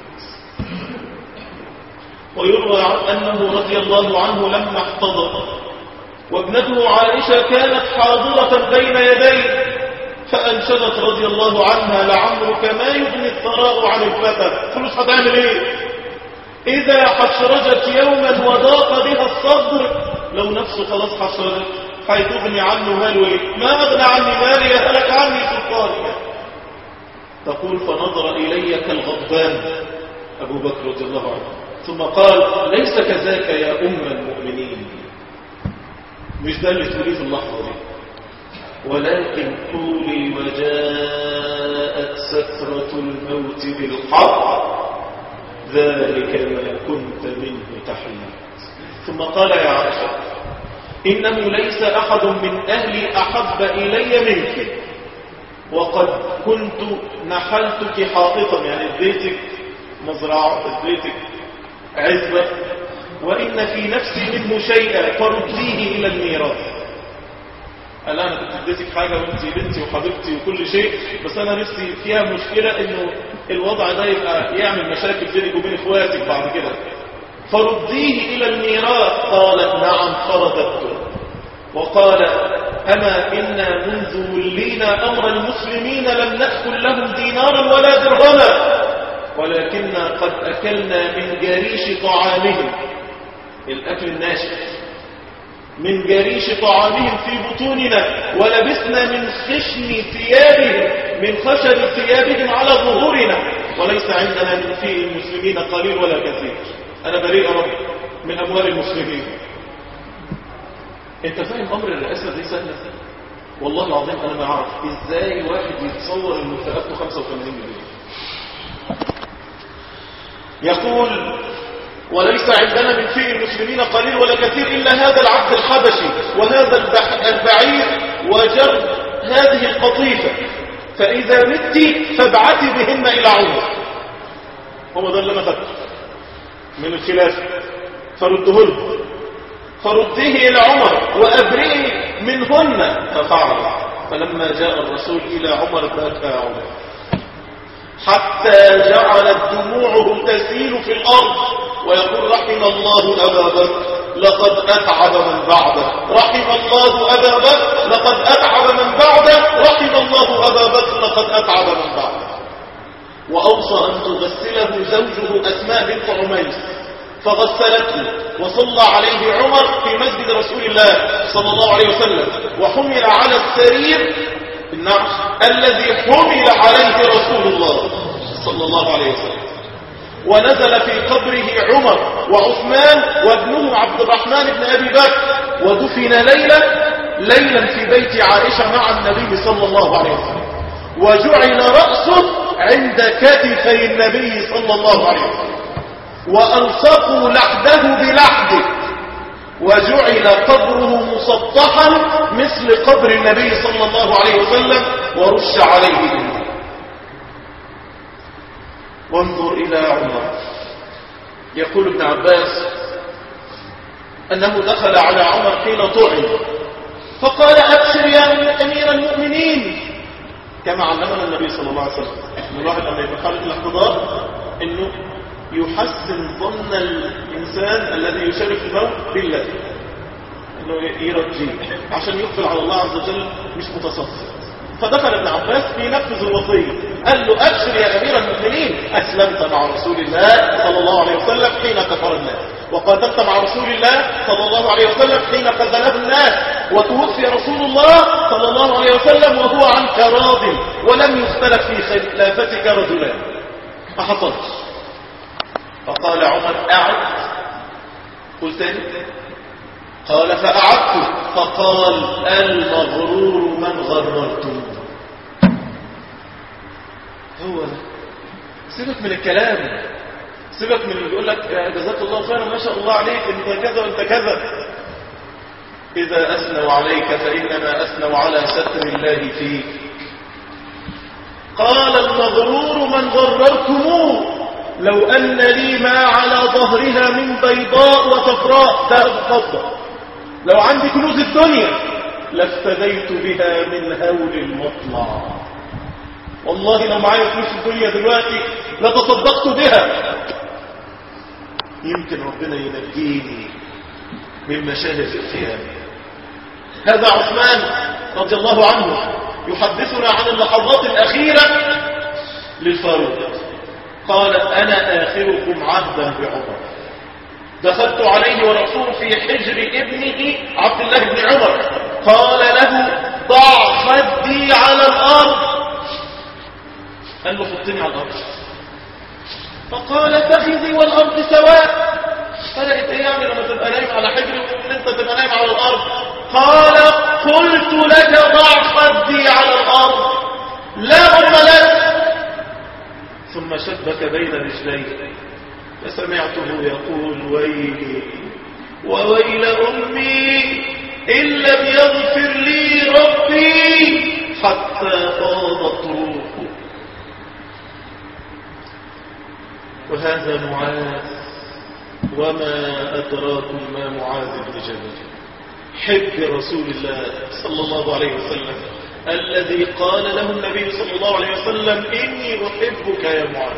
ويروى أنه رضي الله عنه لما احتضر وابنته عائشة كانت حاضرة بين يديه فأنشدت رضي الله عنها لعمرك ما يغني الثراء عن الفتى فلوس هتعمل ايه إذا حشرجت يوما وضاق بها الصدر لو نفسه خلاص حشرجت هيتغني عنه ماله ايه ما أغنى عني مالي هلك عني سلطاني تقول فنظر إلي كالغضبان أبو بكر رضي الله عنه ثم قال ليس كذاك يا أم المؤمنين مش ده اللي تقوليه في اللحظة دي ولكن قولي وجاءت سكرة الموت بالحق ذلك ما كنت منه تحيد ثم قال يا عائشة إنه ليس أحد من أهلي أحب إلي منك وقد كنت نحلتك حاططا يعني اديتك مزرعة اديتك عزبة وإن في نفسي منه شيئا فرديه إلى الميراث قال انا كنت اديتك حاجة وانتي بنتي وحبيبتي وكل شيء بس انا نفسي فيها مشكلة انه الوضع ده يبقى يعمل مشاكل بينك وبين اخواتك بعد كده فرديه الى الميراث قالت نعم فرددته وقال أما إنا منذ ولينا أمر المسلمين لم نأكل لهم دينارا ولا درهما ولكننا قد أكلنا من جريش طعامهم الأكل الناشف من جريش طعامهم في بطوننا ولبسنا من خشن ثيابهم من خشب ثيابهم على ظهورنا وليس عندنا من في المسلمين قليل ولا كثير أنا بريء رب من أموال المسلمين انت فاهم امر الرئاسة دي سهلة والله العظيم انا ما اعرف ازاي واحد يتصور انه ثلاثته 85 مليون يقول وليس عندنا من فئ المسلمين قليل ولا كثير إلا هذا العبد الحبشي وهذا البعير وجر هذه القطيفة فإذا مت فابعثي بهن إلى عمر هو ده اللي أنا خدته من الخلافة فرده له فرديه إلى عمر وأبرئي منهن ففعل فلما جاء الرسول إلى عمر بكى عمر حتى جعلت دموعه تسيل في الأرض ويقول رحم الله أبا بكر لقد أتعب من بعده رحم الله أبا بكر لقد أتعب من بعده رحم الله أبا بكر لقد أتعب من بعده وأوصى أن تغسله زوجه أسماء بنت عميس فغسلته وصلى عليه عمر في مسجد رسول الله صلى الله عليه وسلم وحمل على السرير النعش الذي حمل عليه رسول الله صلى الله عليه وسلم ونزل في قبره عمر وعثمان وابنه عبد الرحمن بن أبي بكر ودفن ليلة ليلا في بيت عائشة مع النبي صلى الله عليه وسلم وجعل رأسه عند كتفي النبي صلى الله عليه وسلم وألصقوا لحده بلحده وجعل قبره مسطحا مثل قبر النبي صلى الله عليه وسلم ورش عليه الماء وانظر إلى عمر يقول ابن عباس أنه دخل على عمر حين طعن فقال أبشر يا أمير المؤمنين كما علمنا النبي صلى الله عليه وسلم ان الواحد لما يبقى خالد الاحتضار انه يحسن ظن الانسان الذي يشارك الموت بالله انه يرجيه عشان يقبل على الله عز وجل مش متصفر فدخل ابن عباس ينفذ الوصيه قال له ابشر يا امير المؤمنين اسلمت مع رسول الله صلى الله عليه وسلم حين كفر الناس وقاتلت مع رسول الله صلى الله عليه وسلم حين خذله الناس وتوفي رسول الله صلى الله عليه وسلم وهو عنك راض ولم يختلف في خلافتك رجلان ما حصلش فقال عمر اعد قلت تاني قال فأعدت فقال المغرور من غررتم هو ده سيبك من الكلام سيبك من اللي يقول لك جزاك الله خيرا ما شاء الله عليك انت كذا وانت كذا إذا أثنوا عليك فإنما أثنوا على ستر الله فيك قال المغرور من غررتموه لو أن لي ما على ظهرها من بيضاء وصفراء ذهب فضة لو عندي كنوز الدنيا لافتديت بها من هول المطلع والله لو معايا فلوس الدنيا دلوقتي لتصدقت بها يمكن ربنا ينجيني من مشاهد القيامة هذا عثمان رضي الله عنه يحدثنا عن اللحظات الأخيرة للفاروق قال أنا آخركم عهدا بعمر دخلت عليه ورسول في حجر ابنه عبد الله بن عمر قال له ضع خدي على الأرض قال له حطني على الأرض فقال فخذي والأرض سواء فلقيت ايه يعني لما تبقى نايم على حجر وان انت تبقى نايم على الأرض قال قلت لك ضع خدي على الأرض لا أم لك ثم شبك بين رجليه فسمعته يقول ويلي وويل أمي إن لم يغفر لي ربي حتى فاضت روحه وهذا معاذ وما أدراكم ما معاذ بن جبل حب رسول الله صلى الله عليه وسلم الذي قال له النبي صلى الله عليه وسلم إني أحبك يا معاذ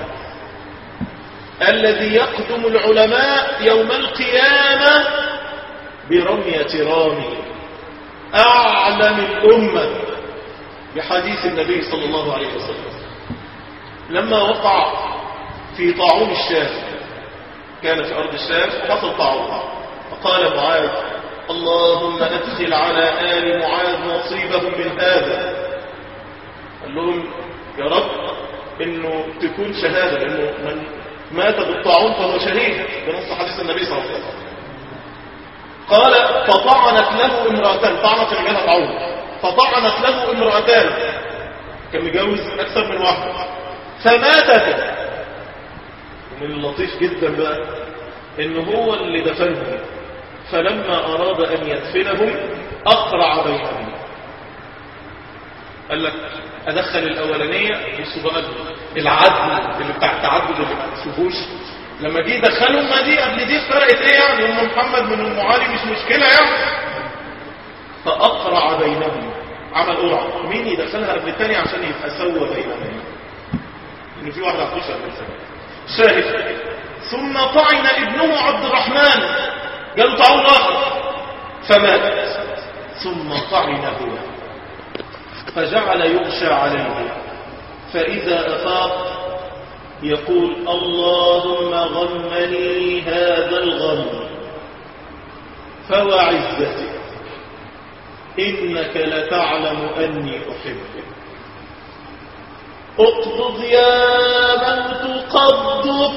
الذي يقدم العلماء يوم القيامة برمية رامي أعلم الأمة بحديث النبي صلى الله عليه وسلم لما وقع في طاعون الشام كان في أرض الشام حصل طاعون فقال معاذ اللهم أدخل على آل معاذ نصيبهم من هذا قال لهم يا رب انه تكون شهادة لانه من مات بالطاعون فهو شهيد بنص حديث النبي صلى الله عليه وسلم قال فطعنت له امرأتان طعنت رجالها طاعون فطعنت له امرأتان كان متجوز اكثر من واحدة فماتت ومن اللطيف جدا بقى ان هو اللي دفنهم فلما اراد ان يدفنهم اقرع بينهم قال لك ادخل الاولانيه بصوا بقى العدل اللي بتاع التعدد اللي ما تشوفوش لما جه يدخلهم ما دي قبل دي فرقت ايه يعني ام محمد من ام علي مش مشكله يعني فاقرع بينهم عمل قرعه مين يدخلها قبل الثاني عشان يبقى سوى بينهم ان في واحده هتخش قبل الثانيه شاهد ثم طعن ابنه عبد الرحمن قالوا طاعون آخر فمات ثم طعن هو فجعل يغشى عليه فإذا أفاق يقول اللهم غمني هذا الغم فوعزتك إنك لتعلم أني أحبك اقبض يا موت قبضك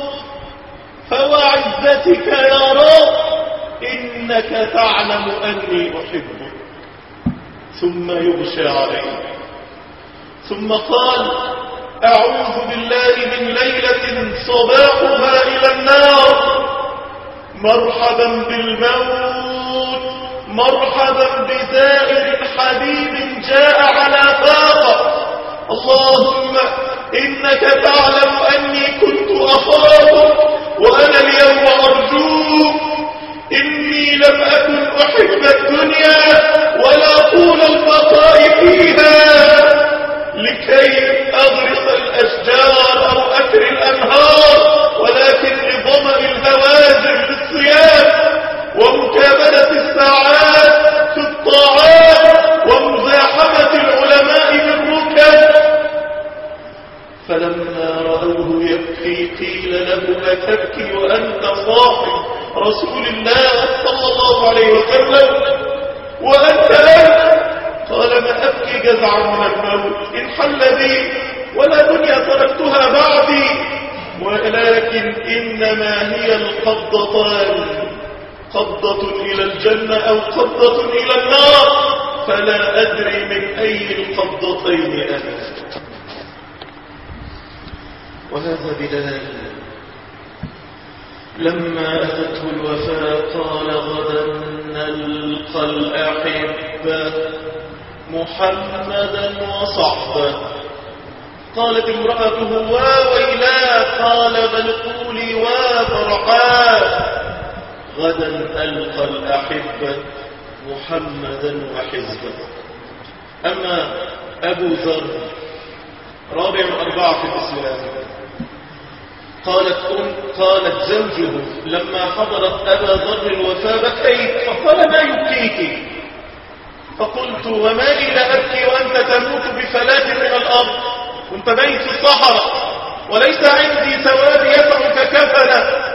فوعزتك يا رب إنك تعلم أني أحبك ثم يغشى عليه ثم قال أعوذ بالله من ليلة صباحها إلى النار مرحبا بالموت مرحبا بزائر حبيب جاء على فاقة اللهم إنك تعلم أني كنت أخافك وأنا اليوم أرجوك إني لم أكن أحب الدنيا ولا طول البقاء فيها لكي أغرق الأشجار أو أكر الأنهار ولكن لظمأ الهواجر بالصيام ومكابلة الساعات في الطاعات ومزاحمة العلماء بالركب فلما رأوه يبكي قيل له أتبكي وأنت صاحب رسول الله صلى الله عليه وسلم وأنت أنت قال ما أبكي جزعا من الموت إن حل بي ولا دنيا تركتها بعدي ولكن إنما هي القبضتان قبضة إلى الجنة أو قبضة إلى النار فلا أدري من أي القبضتين أنا وهذا بلال لما أتته الوفاة قال غدا نلقى الأحبة محمدا وصحبه قالت امرأته وويلا قال بل قولي وفرحا غدا ألقى الأحبة محمدا وحزبه أما أبو ذر رابع أربعة في الإسلام قالت أم قالت زوجه لما حضرت أبا ذر الوفاة بكيت فقال ما يبكيك فقلت وما لي لا أبكي وأنت تموت بفلاة من الأرض كنت ميت في الصحراء وليس عندي ثواب يفعك كفنا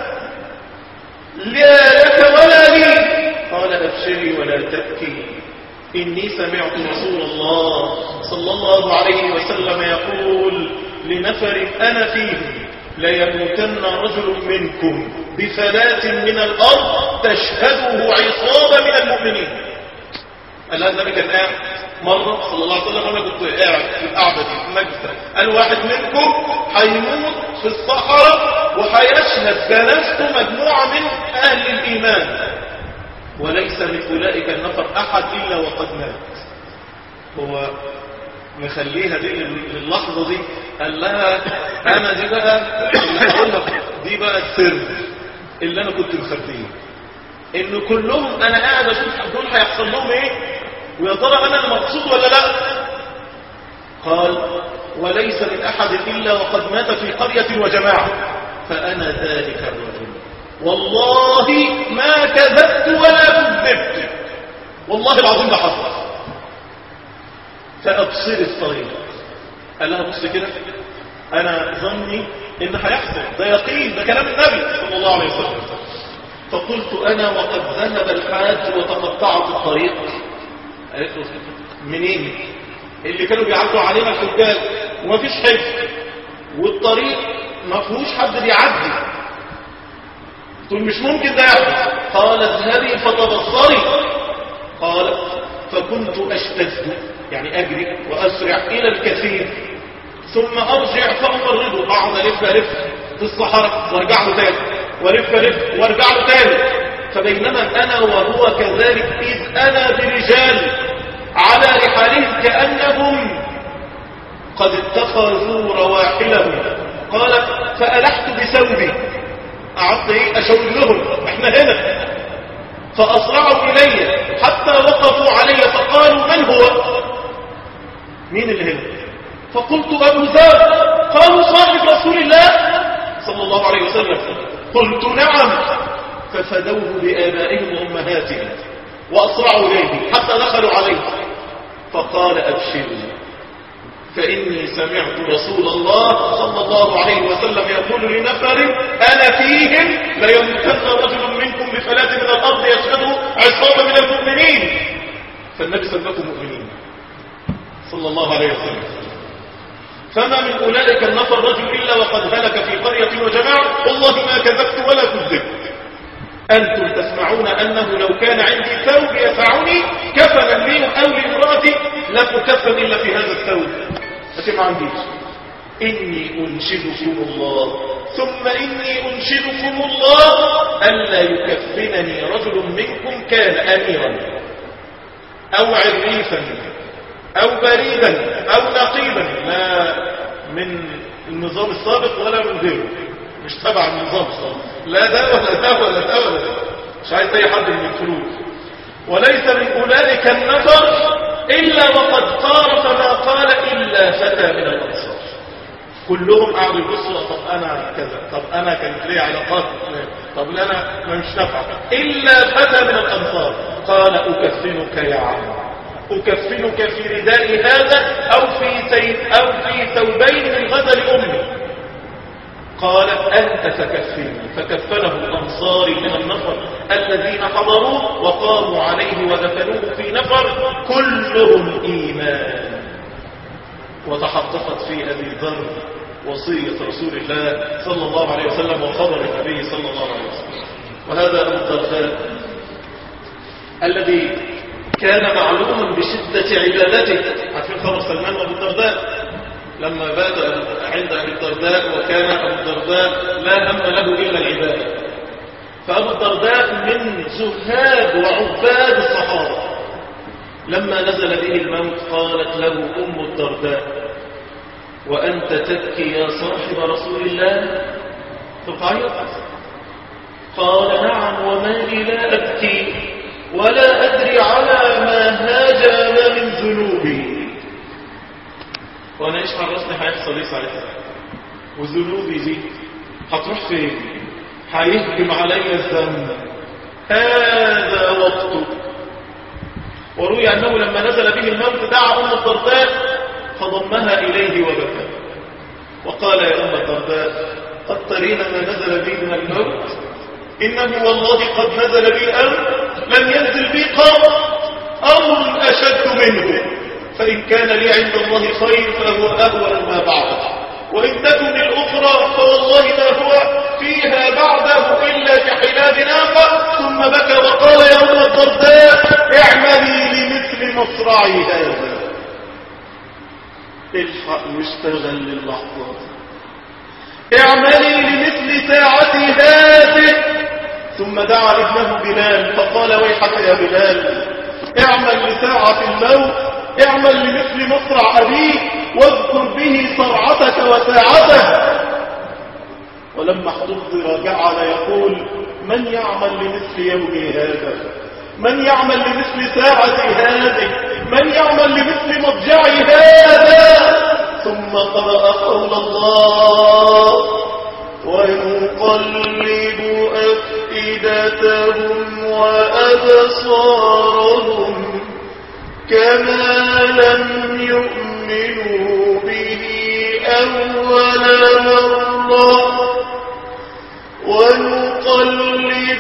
لا لك ولا لي قال أبشري ولا تبكي إني سمعت رسول الله صلى الله عليه وسلم يقول لنفر أنا فيهم ليموتن رجل منكم بفلاة من الأرض تشهده عصابة من المؤمنين قال النبي كان قاعد مرة صلى الله عليه وسلم وانا كنت قاعد في القعدة دي في المجلس قال واحد منكم هيموت في الصحراء وهيشهد جنازته مجموعة من أهل الإيمان وليس من أولئك النفر أحد إلا وقد مات هو مخليها دي للحظة دي قال لها أنا دي بقى اللي هقولها دي بقى السر اللي أنا كنت مخبيه إن كلهم أنا قاعد أشوف دول هيحصل لهم إيه ويا ترى أنا المقصود ولا لا قال وليس من أحد إلا وقد مات في قرية وجماعة فأنا ذلك الرجل والله ما كذبت ولا كذبت والله العظيم ده حصل فأبصر الطريق قال لها بص كده أنا ظني إن هيحصل ده يقين ده كلام النبي صلى الله عليه وسلم فقلت أنا وقد ذهب الحاج وتقطعت الطريق قالت له منين اللي كانوا بيعدوا علينا الحجاج ومفيش حج والطريق ما فيهوش حد بيعدي تقول مش ممكن ده يحدث قال اذهبي فتبصري قالت فكنت أشتد يعني أجري وأسرع إلى الكثير ثم أرجع فأمرضه أقعد ألف ألف في الصحراء وارجع له تاني ولف ألف وارجع له تاني فبينما أنا وهو كذلك إذ أنا برجال على رحالهم كأنهم قد اتخذوا رواحلهم قال فألحت بثوبي قعدت ايه اشاور لهم احنا هنا فاسرعوا الي حتى وقفوا علي فقالوا من هو مين اللي هنا فقلت ابو ذر قالوا صاحب رسول الله صلى الله عليه وسلم قلت نعم ففدوه بآبائهم وأمهاتهم وأسرعوا إليه حتى دخلوا عليه فقال أبشروا فإني سمعت رسول الله صلى الله عليه وسلم يقول لنفر أنا فيهم ليمكن رجل منكم بفلاة من الأرض يشهده عصابة من المؤمنين فالنبي سماكم مؤمنين صلى الله عليه وسلم فما من أولئك النفر رجل إلا وقد هلك في قرية وجماعة والله ما كذبت ولا كذبت أنتم تسمعون أنه لو كان عندي ثوب يسعني كفنا لي أو لامرأتي لا تكفن إلا في هذا الثوب لكن ما عنديش إني أنشدكم الله ثم إني أنشدكم الله ألا يكفنني رجل منكم كان أميرا أو عريفا أو بريدا أو نقيبا لا من النظام السابق ولا من غيره مش تبع النظام السابق لا ده ولا ده ولا ده ولا ده مش عايز أي حد من الفلوس وليس من أولئك النفر إلا وقد قارف ما قال إلا فتى من الأنصار كلهم قعدوا يبصوا طب أنا كذا طب أنا كانت لي علاقات طب أنا مش نفع إلا فتى من الأنصار قال أكفنك يا عم أكفنك في رداء هذا أو في سيد أو في ثوبين من غزل أمي قالت أنت تكفني فكفنه الأنصاري من النفر الذين حضروه وقاموا عليه ودفنوه في نفر كلهم إيمان وتحققت في أبي ذر وصية رسول الله صلى الله عليه وسلم وخبر النبي صلى الله عليه وسلم وهذا أبو الدرداء الذي كان معلوما بشدة عبادته عارفين خبر سلمان وابو الدرداء لما بات عند أبي الدرداء وكان أبو الدرداء لا هم له إلا العبادة فأبو الدرداء من زهاد وعباد الصحابة لما نزل به الموت قالت له أم الدرداء وأنت تبكي يا صاحب رسول الله تقعيط قال نعم وما لي لا أبكي ولا أدري على ما هاجم من ذنوبي وأنا إيش حرصني هيحصل إيه ساعتها وذنوبي دي هتروح فين هيهجم علي الذنب هذا وقته وروي أنه لما نزل به الموت دعا أم الدرداء فضمها إليه وبكى وقال يا أم الدرداء قد ترين ما نزل بي من الموت إنه والله قد نزل بي أمر لم ينزل بي قط أمر أشد منه فإن كان لي عند الله خير فهو أهون ما بعده وإن تكن الأخرى فوالله ما هو فيها بعده إلا كحلاب ناقة ثم بكى وقال يا أم الدرداء اعملي لمثل مصرعي هذا الحق واشتغل للحظات اعملي لمثل ساعتي هذه ثم دعا ابنه بلال فقال ويحك يا بلال اعمل لساعة الموت اعمل لمثل مصرع أبيك واذكر به صرعتك وساعته ولما احتضر جعل يقول من يعمل لمثل يومي هذا من يعمل لمثل ساعتي هذه من يعمل لمثل مضجعي هذا ثم قرأ قول الله ونقلب أفئدتهم وأبصارهم كما لم يؤمنوا به أول مرة ونقلب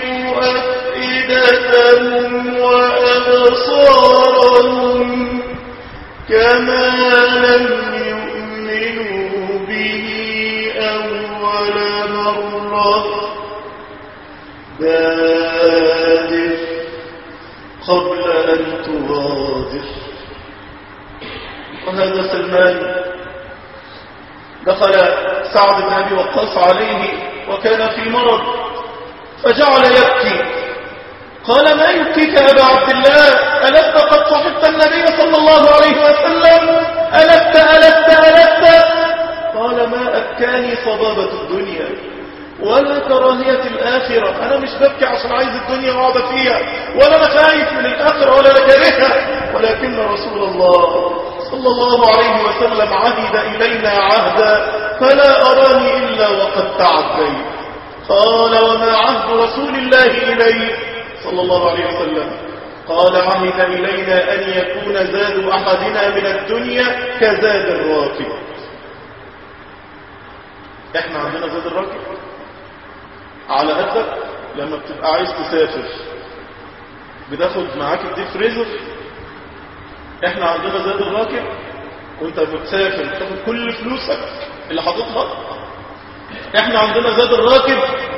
أفئدتهم وأبصارهم كما لم يؤمنوا به أول مرة بادر قبل أن تغادر وهذا سلمان دخل سعد بن أبي وقاص عليه وكان في مرض فجعل يبكي قال ما يبكيك يا أبا عبد الله ألست قد صحبت النبي صلى الله عليه وسلم ألست ألست ألست قال ما أبكاني صبابة الدنيا ولا كراهية الآخرة أنا مش ببكي عشان عايز الدنيا وعد فيها ولا أنا خايف من الآخرة ولا أنا كارهها ولكن رسول الله صلى الله عليه وسلم عهد إلينا عهدا فلا أراني إلا وقد تعديت قال وما عهد رسول الله إليه صلى الله عليه وسلم قال عهد إلينا أن يكون زاد أحدنا من الدنيا كزاد الراكب احنا عندنا زاد الراكب على قدك لما بتبقى عايز تسافر بتاخد معاك الديب فريزر احنا عندنا زاد الراكب وانت بتسافر بتاخد كل فلوسك اللي حاططها احنا عندنا زاد الراكب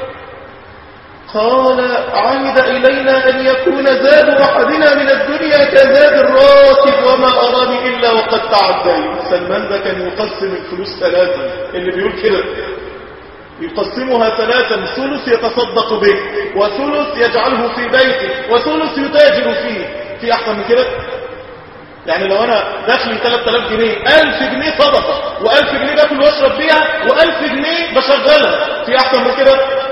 قال عهد إلينا أن يكون زاد أحدنا من الدنيا كزاد الراكب وما أراني إلا وقد تعديت سلمان ده كان يقسم الفلوس ثلاثا اللي بيقول كده يقسمها ثلاثا ثلث يتصدق به وثلث يجعله في بيته وثلث يتاجر فيه في أحسن من كده يعني لو أنا دخلي 3000 جنيه 1000 جنيه صدقة و1000 جنيه باكل واشرب بيها و1000 جنيه بشغلها في أحسن من كده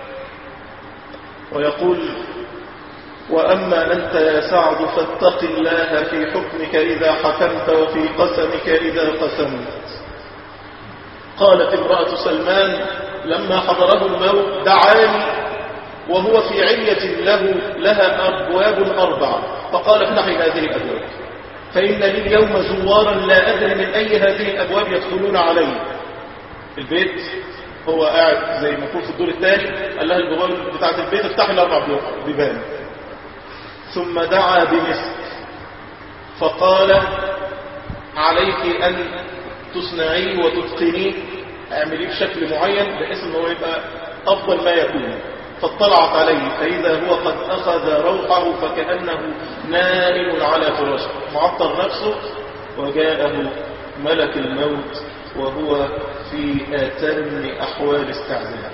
ويقول وأما أنت يا سعد فاتق الله في حكمك إذا حكمت وفي قسمك إذا قسمت قالت امرأة سلمان لما حضره الموت دعاني وهو في علية له لها أبواب أربعة فقال افتحي هذه الأبواب فإن لي اليوم زوارا لا أدري من أي هذه الأبواب يدخلون علي البيت هو قاعد زي ما يكون في الدور الثاني قال لها البواب بتاعت البيت افتحي الأربع بيبان ثم دعا بمسك فقال عليك أن تصنعيه وتتقنيه اعمليه بشكل معين بحيث ان هو يبقى افضل ما يكون فاطلعت عليه فاذا هو قد اخذ روحه فكانه نائم على فراشه معطر نفسه وجاءه ملك الموت وهو في اتم احوال استعداد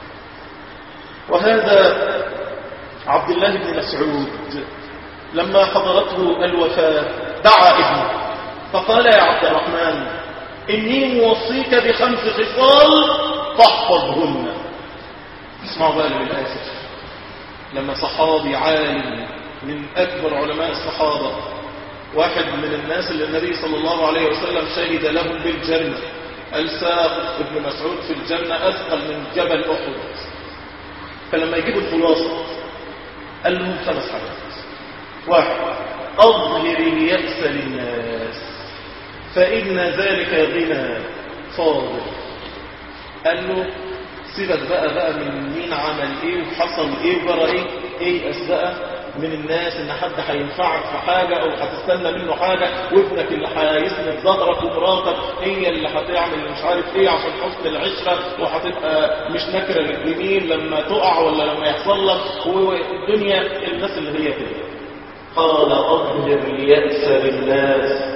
وهذا عبد الله بن مسعود لما حضرته الوفاه دعا ابنه فقال يا عبد الرحمن إني موصيك بخمس خصال فاحفظهن اسمعوا بقى للأسف لما صحابي عالم من أكبر علماء الصحابة واحد من الناس اللي النبي صلى الله عليه وسلم شهد لهم بالجنة الساق ابن مسعود في الجنة أثقل من جبل أحد فلما يجيبوا الخلاصة قال لهم خمس حاجات واحد أظهر اليأس للناس فإن ذلك غنى فاضل قال له سيبك بقى بقى من مين عمل ايه وحصل ايه وجرى ايه ايه بقى من الناس ان حد هينفعك في حاجة او هتستنى منه حاجة وابنك اللي هيسند ظهرك ومراتك هي اللي هتعمل مش عارف ايه عشان حسن العشرة وهتبقى مش نكرة للجميل لما تقع ولا لما يحصل لك والدنيا الناس اللي هي كده قال اظهر اليأس للناس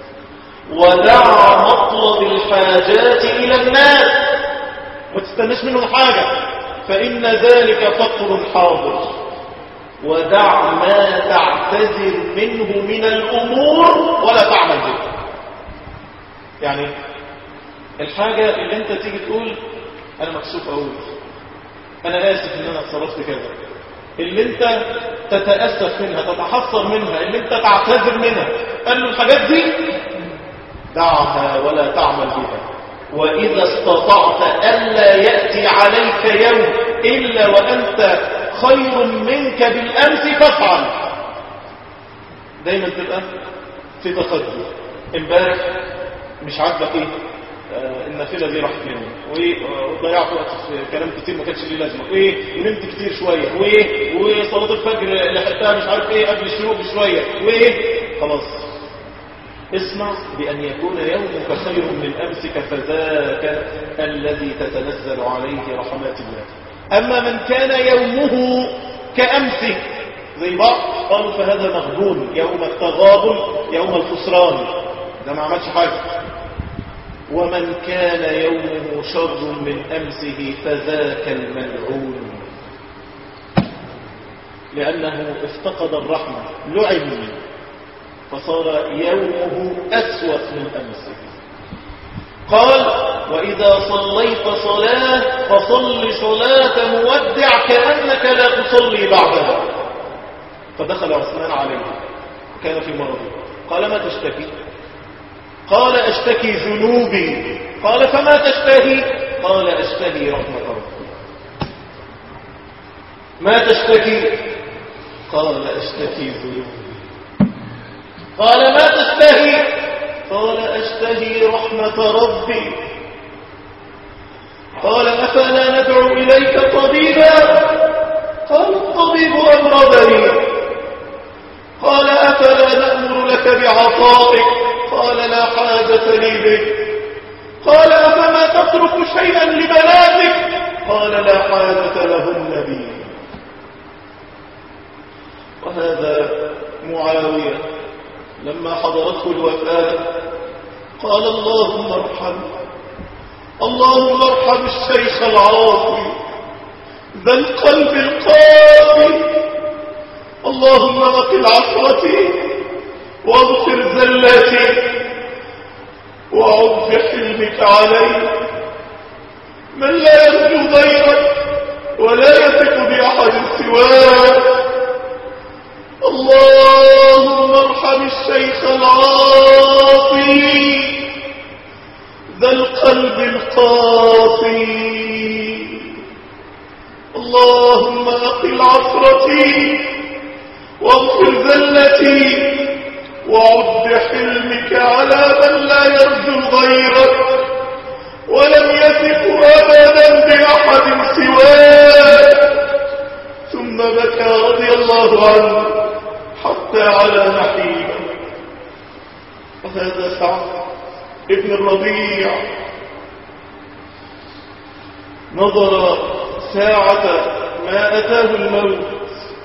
ودع مطلب الحاجات إلى الناس ما تستناش منهم حاجة فإن ذلك فقر حاضر ودع ما تعتذر منه من الأمور ولا تعمل به يعني الحاجة اللي انت تيجي تقول انا مكسوف اقول انا اسف ان انا اتصرفت كذا اللي انت تتأسف منها تتحصر منها اللي انت تعتذر منها قال له الحاجات دي دعها ولا تعمل بها وإذا استطعت ألا يأتي عليك يوم إلا وأنت خير منك بالأمس فافعل دايما تبقى في تقدم امبارح مش عاجبك ايه آه النافله دي راحت مني وضيعت وقت في كلام كتير ما كانش ليه لازمه وايه ونمت كتير شويه وايه وصلاه الفجر لحقتها مش عارف ايه قبل الشروق بشويه وايه خلاص اسمع بأن يكون يومك خير من أمسك فذاك الذي تتنزل عليه رحمات الله أما من كان يومه كأمسك زي بعض قالوا فهذا مغبون يوم التغابن يوم الخسران ده ما عملش حاجة ومن كان يومه شر من أمسه فذاك الملعون لأنه افتقد الرحمة لعن فصار يومه أسوأ من أمسه قال وإذا صليت صلاة فصل صلاة مودع كأنك لا تصلي بعدها فدخل عثمان عليه كان في مرضه قال ما تشتكي قال أشتكي ذنوبي قال فما تشتهي قال أشتهي رحمة ربي ما تشتكي قال أشتكي ذنوبي قال ما تشتهي قال أشتهي رحمة ربي قال أفلا ندعو إليك طبيبا قال الطبيب أمرضني قال أفلا نأمر لك بعطائك قال لا حاجة لي به قال أفما تترك شيئا لبناتك قال لا حاجة لهن بي وهذا معاوية لما حضرته الوفاة قال اللهم ارحم اللهم ارحم الشيخ العاصي ذا القلب القاسي اللهم وقل عصرتي واغفر زلتي وعد بحلمك علي من لا يرجو غيرك ولا يثق بأحد سواك اللهم ارحم الشيخ العاصي ذا القلب القاسي اللهم أقل عصرتي واغفر ذلتي وعد حلمك على من لا يرجو غيرك ولم يثق أبدا بأحد سواك ثم بكى رضي الله عنه حتى على نحيبه وهذا سعد ابن الربيع نظر ساعة ما أتاه الموت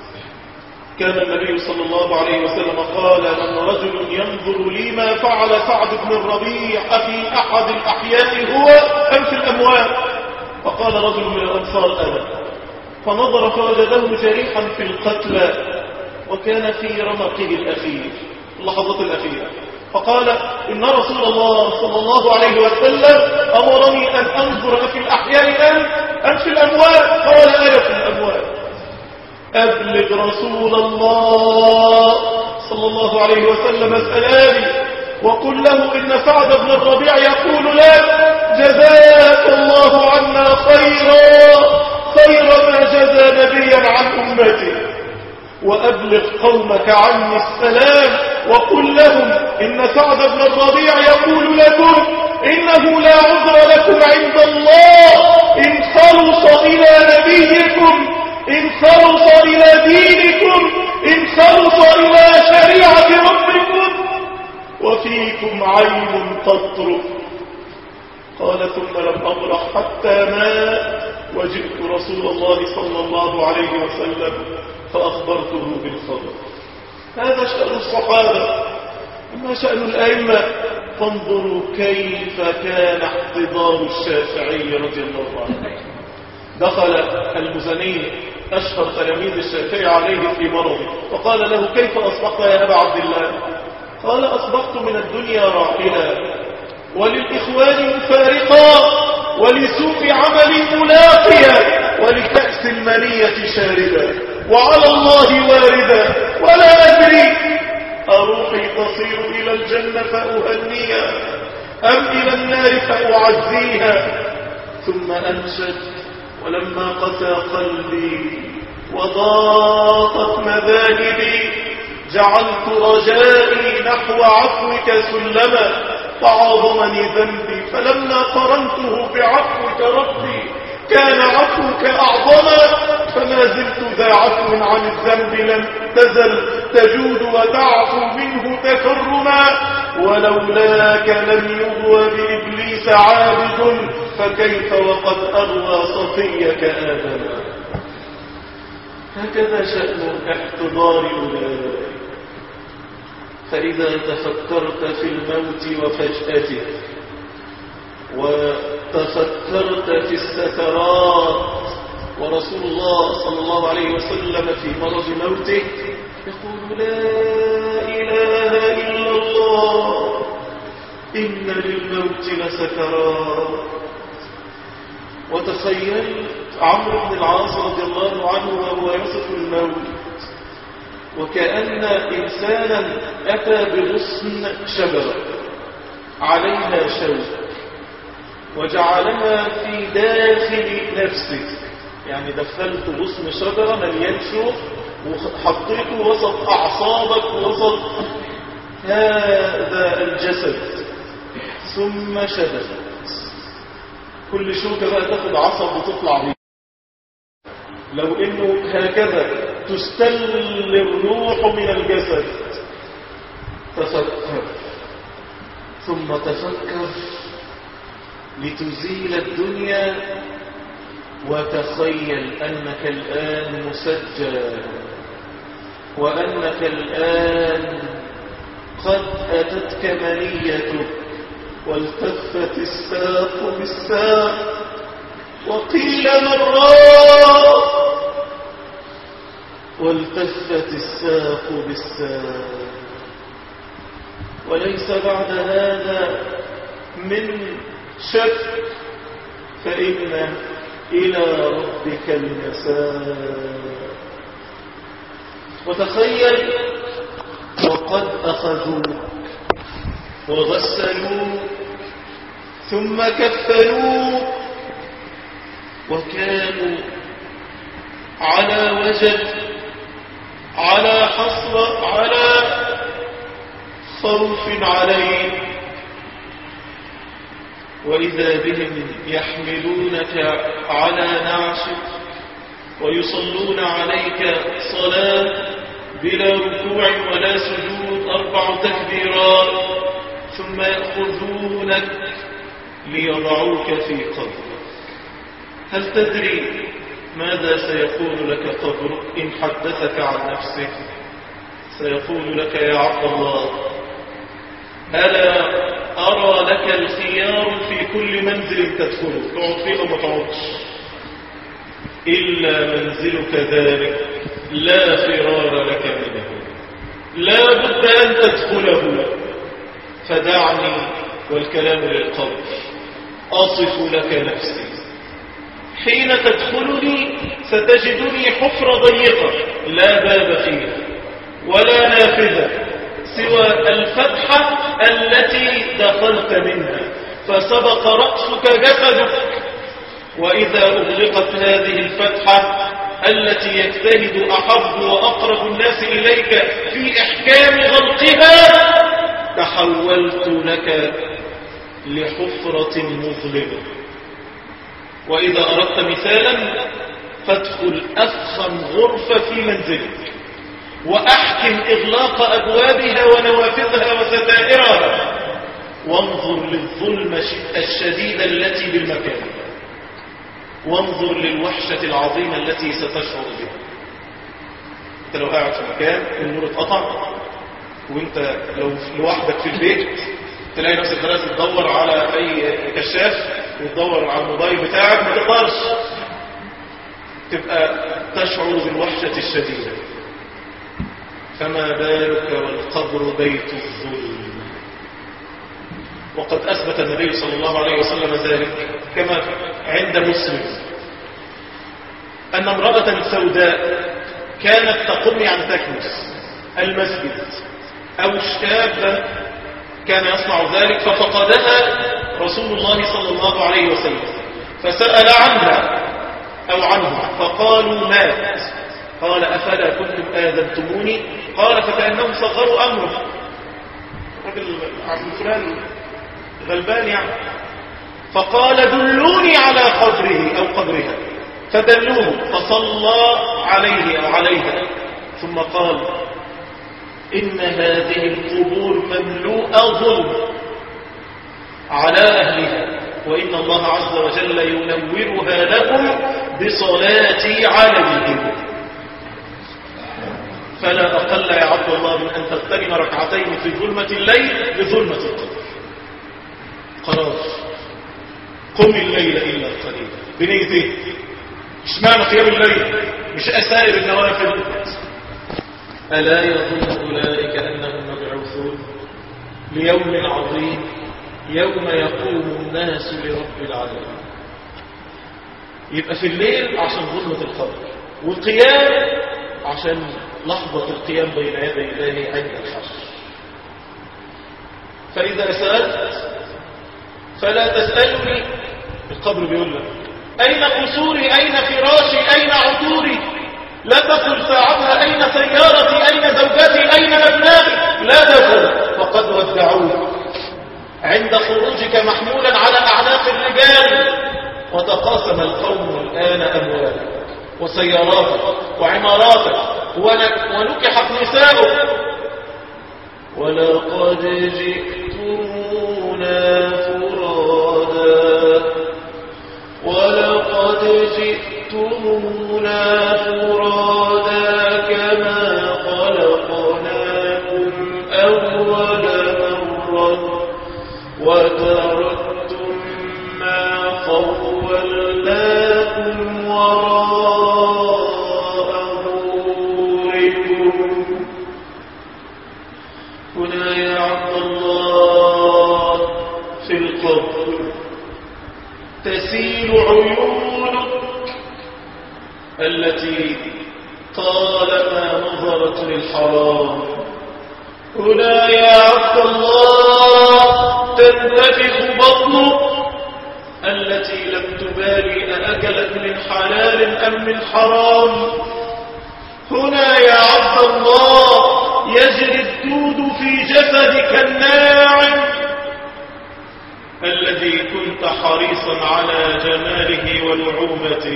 كان النبي صلى الله عليه وسلم قال من رجل ينظر لي ما فعل سعد بن الربيع في أحد الأحياء هو أم في الأموات فقال رجل من الأنصار أنا فنظر فوجده جريحا في القتلى وكان في رمقه الأخير اللحظات الأخيرة فقال إن رسول الله صلى الله عليه وسلم أمرني أن أنظر في الأحياء أم, أم في الأموات قال آية في الأموات أبلغ رسول الله صلى الله عليه وسلم سلامي وقل له إن سعد بن الربيع يقول لك جزاك الله عنا خيرا خير ما جزى نبيا عن أمته وأبلغ قومك عني السلام وقل لهم إن سعد بن الربيع يقول لكم إنه لا عذر لكم عند الله إن خلص إلى نبيكم إن خلص إلى دينكم إن خلص إلى شريعة ربكم وفيكم عين تطرق قال ثم لم أبرح حتى مات وجئت رسول الله صلى الله عليه وسلم فأخبرته بالخبر هذا شأن الصحابة أما شأن الأئمة فانظروا كيف كان احتضار الشافعي رضي الله عنه دخل المزني أشهر تلاميذ الشافعي عليه في مرضه فقال له كيف أصبحت يا أبا عبد الله قال أصبحت من الدنيا راحلا وللإخوان مفارقا ولسوء عمل ملاقيا ولكأس المنية شاردا وعلى الله واردا ولا أدري أروحي تصير إلى الجنة فأهنيها أم إلى النار فأعزيها ثم أنشد ولما قسى قلبي وضاقت مذاهبي جعلت رجائي نحو عفوك سلما فعظمني ذنبي فلما قرنته بعفوك ربي كان عفوك أعظما فما زلت ذا عفو عن الذنب لم تزل تجود وتعفو منه تكرما ولولاك لم يغوى بإبليس عابد فكيف وقد أغوى صفيك آدم هكذا شأن احتضار أولئك فإذا تفكرت في الموت وفجأته وتفكرت في السكرات ورسول الله صلى الله عليه وسلم في مرض موته يقول لا إله إلا الله إن للموت لسكرات وتخيل عمرو بن العاص رضي الله عنه وهو يصف الموت وكأن إنسانا أتى بغصن شجرة عليها شوك وجعلها في داخل نفسك يعني دخلت غصن شجرة مليان شوك وحطيته وسط أعصابك ووسط هذا الجسد ثم شدد كل شوكة بقى تاخد عصب وتطلع بيه لو انه هكذا تستل الروح من الجسد تفكر ثم تفكر لتزيل الدنيا وتخيل أنك الآن مسجل وأنك الآن قد أتتك منيتك والتفت الساق بالساق وقيل من راق والتفت الساق بالساق وليس بعد هذا من شك فإن إلى ربك المساء وتخيل وقد أخذوك وغسلوك ثم كفلوك وكانوا على وجل على حصر على خوف عليك وإذا بهم يحملونك على نعشك ويصلون عليك صلاة بلا ركوع ولا سجود أربع تكبيرات ثم يأخذونك ليضعوك في قبرك هل تدري ماذا سيقول لك قبرك إن حدثك عن نفسك سيقول لك يا عبد الله ألا أرى لك الخيار في كل منزل تدخله تقعد فيه أو ما تقعدش إلا منزلك ذلك لا فرار لك منه لا بد أن تدخله فدعني والكلام للقبر أصف لك نفسي حين تدخلني ستجدني حفرة ضيقة لا باب فيها ولا نافذة سوى الفتحة التي دخلت منها فسبق رأسك جسدك وإذا أغلقت هذه الفتحة التي يجتهد أحب وأقرب الناس إليك في إحكام غلقها تحولت لك لحفرة مظلمة وإذا أردت مثالا فادخل أفخم غرفة في منزلك وأحكم إغلاق أبوابها ونوافذها وستائرها وانظر للظلمة الشديدة التي بالمكان وانظر للوحشة العظيمة التي ستشعر بها انت لو قاعد في مكان النور اتقطع وانت لو لوحدك في البيت تلاقي نفسك خلاص تدور على اي كشاف وتدور على الموبايل بتاعك ما تقدرش تبقى تشعر بالوحشة الشديدة فما بالك والقبر بيت الظلم وقد أثبت النبي صلى الله عليه وسلم ذلك كما عند مسلم أن امرأة سوداء كانت تقوم يعني تكنس المسجد أو شابا كان يصنع ذلك ففقدها رسول الله صلى الله عليه وسلم فسأل عنها أو عنه فقالوا مات قال أفلا كنتم آذنتموني قال فكأنهم صغروا أمره راجل عبد فلان غلبان يعني فقال دلوني على قبره أو قبرها فدلوه فصلى عليه أو عليها ثم قال إن هذه القبور مملوءة ظلم على أهلها وإن الله عز وجل ينورها لكم بصلاتي عليهم فلا أقل يا عبد الله من أن تغتنم ركعتين في ظلمة الليل بظلمة القبر قرار قم الليل إلا قليلا بنية ايه مش معنى قيام الليل مش أسائر النوافل ألا يظن أولئك أنهم مبعوثون ليوم عظيم يوم يقوم الناس لرب العالمين يبقى في الليل عشان ظلمة القبر والقيام عشان لحظة القيام بين يدي الله عند الحشر فإذا سألت فلا تسألني القبر بيقول لك أين قصوري أين فراشي لا تقل ساعتها أين سيارتي أين زوجتي أين أبنائي لا تقل فقد ودعوك عند خروجك محمولا على أعناق الرجال وتقاسم القوم الآن أموالك وسياراتك وعماراتك ونكحت نساؤك ولقد جئتمونا فرادا ولقد جئتمونا فرادا كما خلقناكم أول مرة وتركتم ما خولناكم وراء ظهوركم هنا يا عبد الله في القبر تسيل عيونك التي طالما نظرت للحرام هنا يا عبد الله تنتفخ بطنك التي لم تبالي أأكلت من حلال أم من حرام هنا يا عبد الله يجري الدود في جسدك الناعم الذي كنت حريصا على جماله ونعومته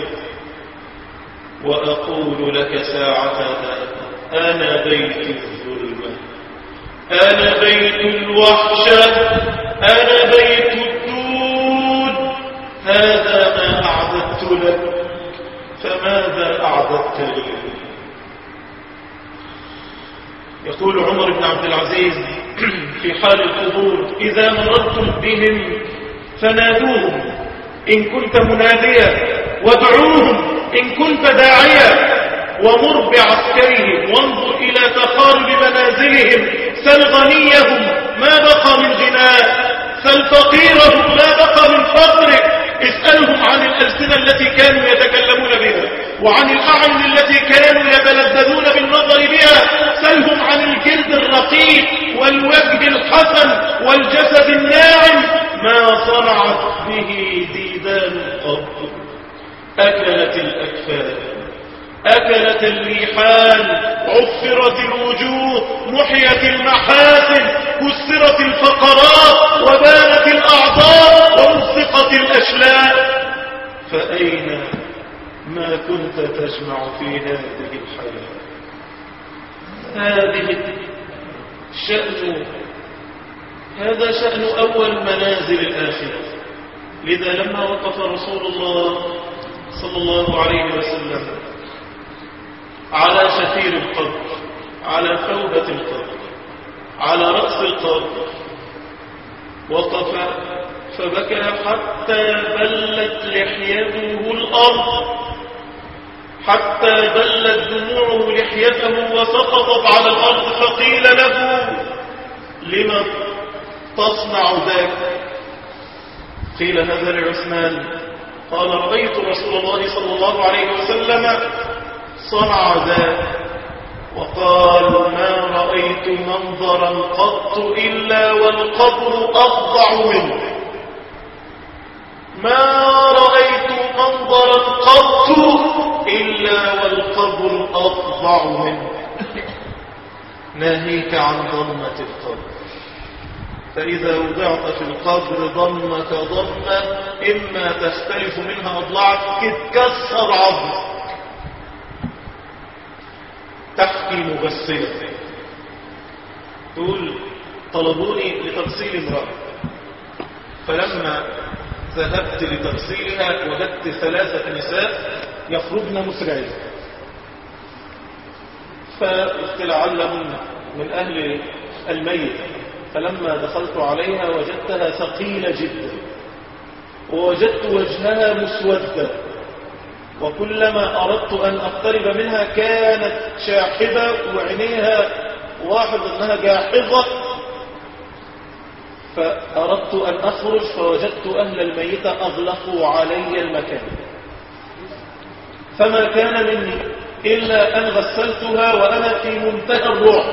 وأقول لك ساعتها أنا بيت الظلمة أنا بيت الوحشة أنا بيت الدود هذا ما أعددت لك فماذا أعددت لي يقول عمر بن عبد العزيز في حال القبور إذا مررتم بهم فنادوهم إن كنت مناديا وادعوهم إن كنت داعيا ومر بعسكرهم وانظر إلى تقارب منازلهم سل غنيهم ما بقى من غناء سل فقيرهم ما بقى من فقر اسألهم عن الألسنة التي كانوا يتكلمون بها وعن الأعين التي كانوا يتلذذون بالنظر بها سلهم عن الجلد الرقيق والوجه الحسن والجسد الناعم ما صنعت به ديدان القبر أكلت الأكفان أكلت الريحان عفرت الوجوه محيت المحاسن كسرت الفقرات وبانت الأعضاء ومسقت الأشلاء فأين ما كنت تجمع في هذه الحياة هذه شأن هذا شأن أول منازل الآخرة لذا لما وقف رسول الله صلى الله عليه وسلم على شفير القبر على ثوبة القبر على رأس القبر وقف فبكى حتى بلت لحيته الأرض حتى بلت دموعه لحيته وسقطت على الأرض فقيل له لما تصنع ذاك قيل هذا لعثمان قال رأيت رسول الله صلى الله عليه وسلم صنع ذاك وقال ما رأيت منظرا قط إلا والقبر أفضع منه ما رأيت منظرا قط إلا والقبر أفضع منه ناهيك عن ضمة القبر فإذا وضعت في القبر ضمك ضمة إما تختلف منها أضلاعك تتكسر عظمك تحكي مغسلة تقول طلبوني لتغسيل امرأة فلما ذهبت لتغسيلها وجدت ثلاثة نساء يخرجن مسرعين فقلت لعلهم من أهل الميت فلما دخلت عليها وجدتها ثقيلة جدا ووجدت وجهها مسودة وكلما أردت أن أقترب منها كانت شاحبة وعينيها واحد أنها جاحظة فأردت أن أخرج فوجدت أهل الميتة أغلقوا علي المكان فما كان مني إلا أن غسلتها وأنا في منتهى الرعب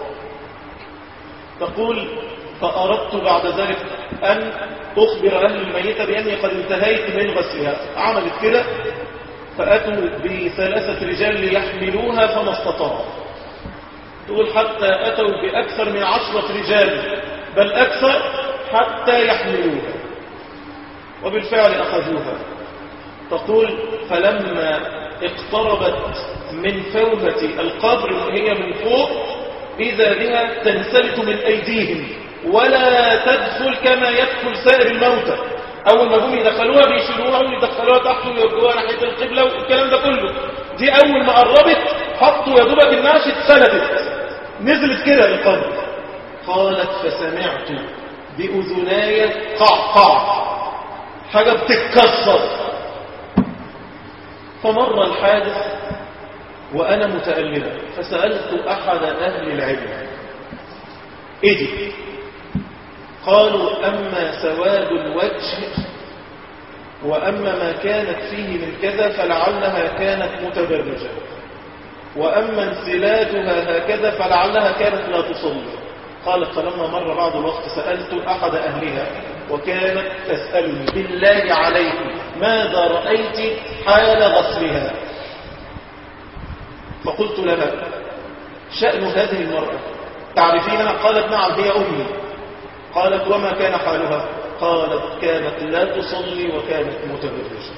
تقول فأردت بعد ذلك أن أخبر أهل الميتة بأني قد انتهيت من غسلها عملت كده فأتوا بثلاثة رجال ليحملوها فما استطاعوا تقول حتى أتوا بأكثر من عشرة رجال بل أكثر حتى يحملوها وبالفعل أخذوها تقول فلما اقتربت من فوهة القبر وهي من فوق إذا بها تنسلت من أيديهم ولا تدخل كما يدخل سائر الموتى أول ما هم يدخلوها بيشيلوها ويدخلوها تحت ويرجوها ناحية القبلة والكلام ده كله دي أول ما قربت حطوا يا دوبك النعش اتسندت نزلت كده القبر قالت فسمعت بأذناي قعقع حاجة بتتكسر فمر الحادث وأنا متألمة فسألت أحد أهل العلم إيه دي قالوا أما سواد الوجه وأما ما كانت فيه من كذا فلعلها كانت متبرجة وأما انسلادها هكذا فلعلها كانت لا تصلي قالت فلما مر بعض الوقت سألت أحد أهلها وكانت تسألني بالله عليكم ماذا رأيت حال غسلها فقلت لها شأن هذه المرأة تعرفينها قالت نعم هي أمي قالت وما كان حالها قالت كانت لا تصلي وكانت متبرجة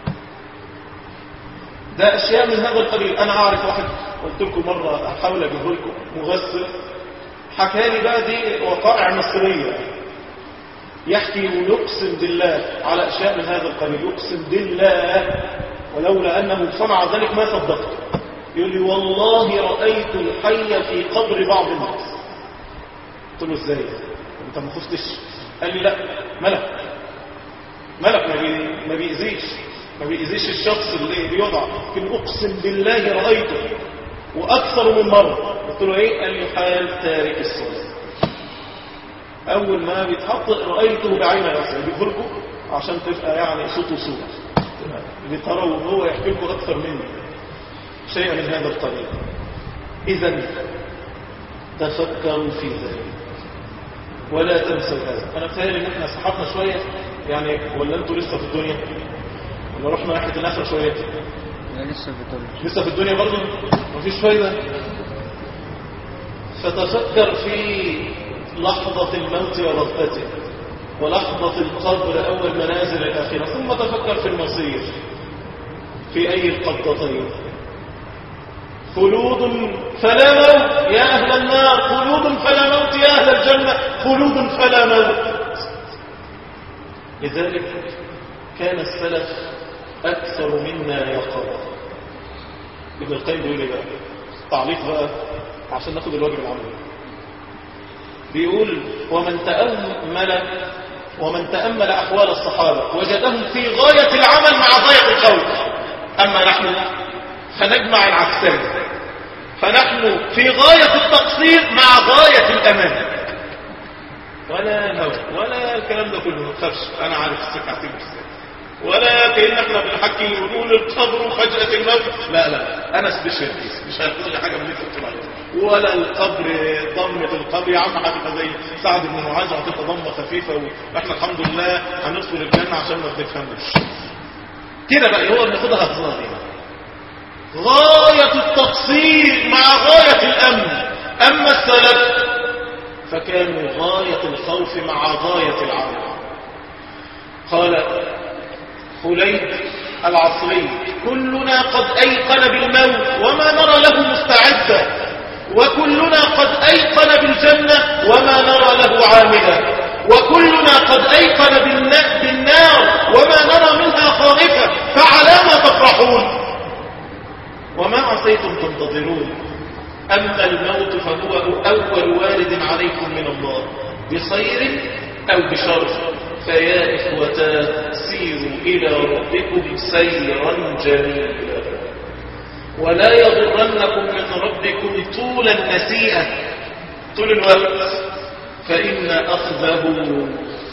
ده أشياء من هذا القبيل أنا أعرف واحد قلت لكم مرة أحاول أجيبه لكم مغسل حكى لي بقى دي وقائع مصرية يحكي ويقسم بالله على أشياء من هذا القبيل يقسم بالله ولولا أنه صنع ذلك ما صدقت يقول لي والله رأيت الحي في قبر بعض الناس قلت له ازاي انت ما خفتش قال لي لا ملك ملك ما, بي... ما بيأذيش ما بيأذيش الشخص اللي بيوضع لكن اقسم بالله رأيته واكثر من مرة قلت له ايه قال لي حال تارك الصلاة اول ما بيتحط رأيته بعين رأسه بيخرجوا عشان تبقى يعني صوت وصوت بيقرأوا وهو يحكي لكم اكثر مني شيئا من هذا القبيل اذا تفكروا في ذلك ولا تنسوا هذا انا بتهيألي ان احنا سحبنا شوية يعني ولا انتوا لسه في الدنيا ولا رحنا ناحية الاخر شوية لا لسه في الدنيا لسه في الدنيا برضه مفيش فايدة فتفكر في لحظة الموت ورغبته ولحظة القبر أول منازل الآخرة ثم تفكر في المصير في أي القبضتين خلود فلا موت يا أهل النار خلود فلا موت يا أهل الجنة خلود فلا موت لذلك كان السلف أكثر منا يقظة ابن القيم بيقول ايه بقى تعليق بقى عشان ناخد الواجب العملي بيقول ومن تأمل ومن تأمل أحوال الصحابة وجدهم في غاية العمل مع غاية الخوف أما نحن فنجمع العكسان فنحن في غاية التقصير مع غاية الأمان ولا نوم ولا الكلام ده كله ما تخافش أنا عارف السكة هتيجي ازاي ولا كأن احنا بنحكي ونقول القبر وفجأة الموت لا لا أنا سبيشال كيس مش هتقول لي حاجة من اللي انت بتقول عليها ولا القبر ضمة القبر يا عم هتبقى زي سعد بن معاذ وهتبقى ضمة خفيفة واحنا الحمد لله هندخل الجنة عشان ما بنفهمش كده بقى هو بناخدها هزار يعني غاية التقصير مع غاية الأمن أما السلف فكانوا غاية الخوف مع غاية العمل قال خليد العصري كلنا قد أيقن بالموت وما نرى له مستعدا وكلنا قد أيقن بالجنة وما نرى له عاملا وكلنا قد أيقن بالنار وما نرى منها خائفة فعلى ما تفرحون وما عصيتم تنتظرون أما الموت فهو أول وارد عليكم من الله بخير أو بشر فيا إخوتا سيروا إلى ربكم سيرا جميلا ولا يغرنكم من ربكم طول النسيئة طول الوقت فإن أخذه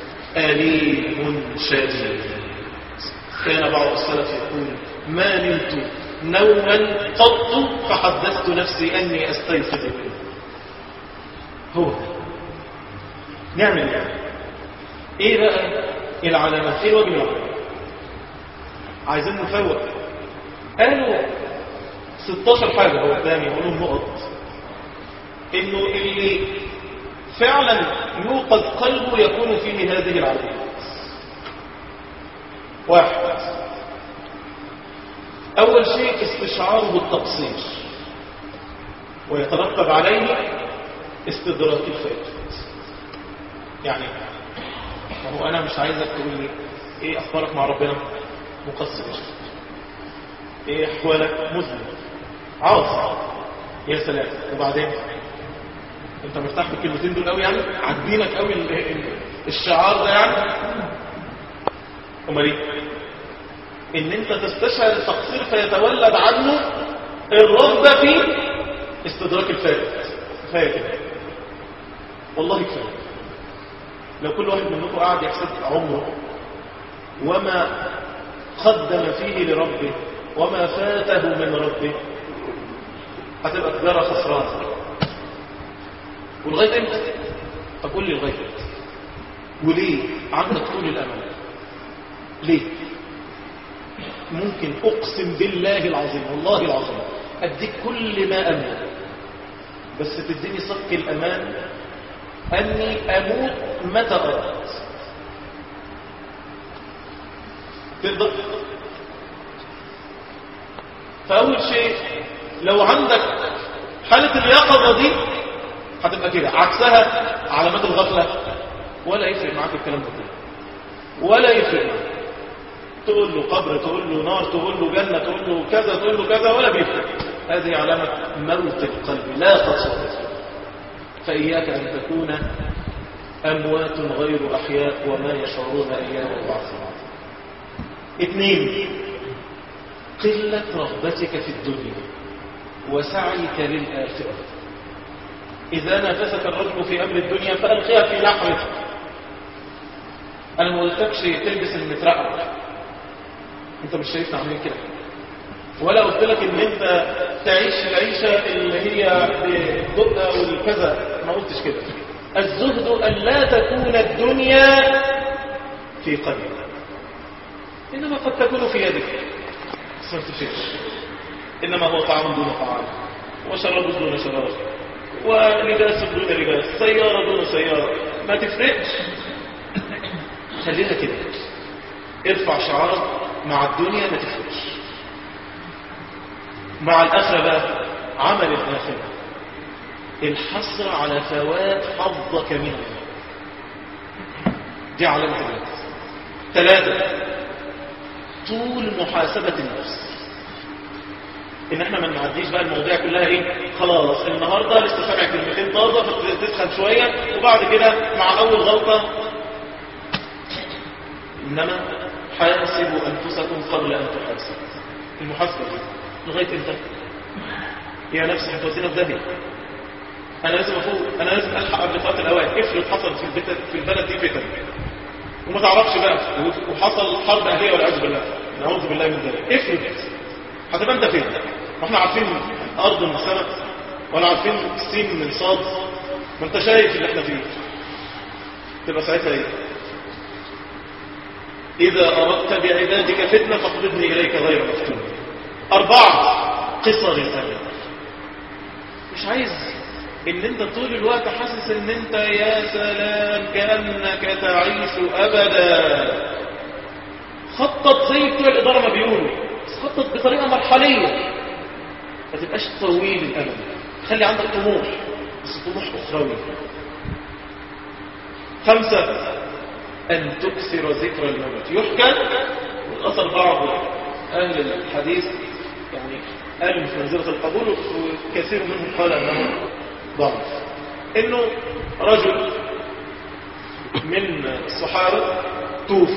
أليم شديد كان بعض السلف يقول ما نمت نوما قط فحدثت نفسي أني أستيقظ منه هو نعمل يعني ايه بقى العلامات ايه الواجب العملي عايزين نفوق قالوا 16 حاجة هو قدامي هقولهم نقط انه اللي فعلا يوقظ قلبه يكون فيه هذه العلامات واحد اول شيء استشعاره التقصير ويترتب عليه استدراك الفائت يعني ما هو انا مش عايزك تقول لي ايه اخبارك مع ربنا مقصر ايه احوالك مذنب عاصي يا سلام وبعدين انت مرتاح بالكلمتين دول قوي يعني عاجبينك قوي ال- ال- الشعار ده يعني امال ايه ان انت تستشعر التقصير فيتولد عنه الرغبه في استدراك الفائت كفايه كده والله كفايه لو كل واحد منكم قاعد يحسب عمره وما قدم فيه لربه وما فاته من ربه هتبقى تجارة خسرانة ولغاية امتى؟ أقول لي لغاية امتى؟ وليه؟ عندك طول الأمل ليه؟ ممكن أقسم بالله العظيم والله العظيم أديك كل ما أملك بس تديني صك الأمان أني أموت متى أردت تقدر فأول شيء لو عندك حالة اليقظة دي هتبقى كده عكسها علامات الغفلة ولا يفرق معاك الكلام ده كله ولا يفرق معاك تقول له قبر تقول له نار تقول له جنة تقول له كذا تقول له كذا ولا بيفرق هذه علامة موت القلب لا خطر فإياك أن تكون أموات غير أحياء وما يشعرون أيام بعضهم اثنين قلة رغبتك في الدنيا وسعيك للآخرة إذا نافسك الرجل في أمر الدنيا فألقيها في نحرك أنا ما قلتكش تلبس المترقع أنت مش شايفنا عاملين كده ولا قلت لك ان انت تعيش العيشة اللي هي بالدقة والكذا ما قلتش كده الزهد ان لا تكون الدنيا في قلبك انما قد تكون في يدك بس ما تفكرش انما هو طعام دون طعام وشراب دون شراب ولباس دون لباس سيارة دون سيارة ما تفرقش خلينا كده ارفع شعار مع الدنيا ما تفرقش مع الآخرة بقى عمل الآخرة الحسرة على فوات حظك منها دي علامة الوقت ثلاثة طول محاسبة النفس ان احنا ما نعديش بقى المواضيع كلها ايه خلاص النهاردة لسه سامع كلمتين طازة فتسخن شوية وبعد كده مع اول غلطة انما حاسبوا انفسكم قبل ان تحاسبوا المحاسبة دي لغاية امتى يا نفسي هتودينا في داهية انا لازم افوق انا لازم الحق قبل فوات الاوان افرض حصل في البلد في البلد دي فتن وما تعرفش بقى وحصل حرب اهليه والعياذ بالله نعوذ بالله من ذلك افرض هتبقى انت فين واحنا عارفين ارض من سنه ولا عارفين سين من صاد ما انت شايف اللي احنا فيه تبقى ساعتها ايه اذا اردت بعبادك فتنه فاقبضني اليك غير مفتون أربعة قصر الأمل مش عايز ان انت طول الوقت حاسس ان انت يا سلام كأنك تعيش أبدا خطط زي بتوع الإدارة ما بيقولوا بس خطط بطريقة مرحلية ما تبقاش طويل الأمل خلي عندك طموح بس طموح أخروي خمسة أن تكثر ذكر الموت يحكى والأثر بعض أهل الحديث يعني قال في منزلة القبول وكثير منهم قال أنه ضعف إنه رجل من الصحابة توفي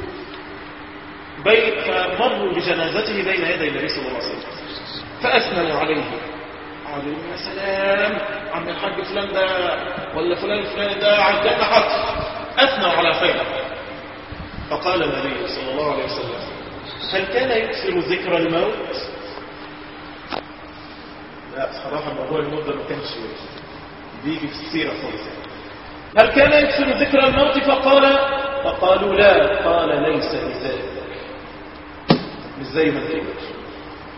بين فمروا بجنازته بين يدي النبي صلى الله عليه وسلم فأثنوا عليه قالوا يا سلام عم الحاج فلان ده ولا فلان الفلاني ده على الجنة حق أثنوا على خيره فقال النبي صلى الله عليه وسلم هل كان يكثر ذكر الموت لا صراحة موضوع الموت ده ما كانش بيجي في السيرة خالص هل كان يكثر ذكر الموت فقال فقالوا لا قال ليس بذلك مش زي ما تقول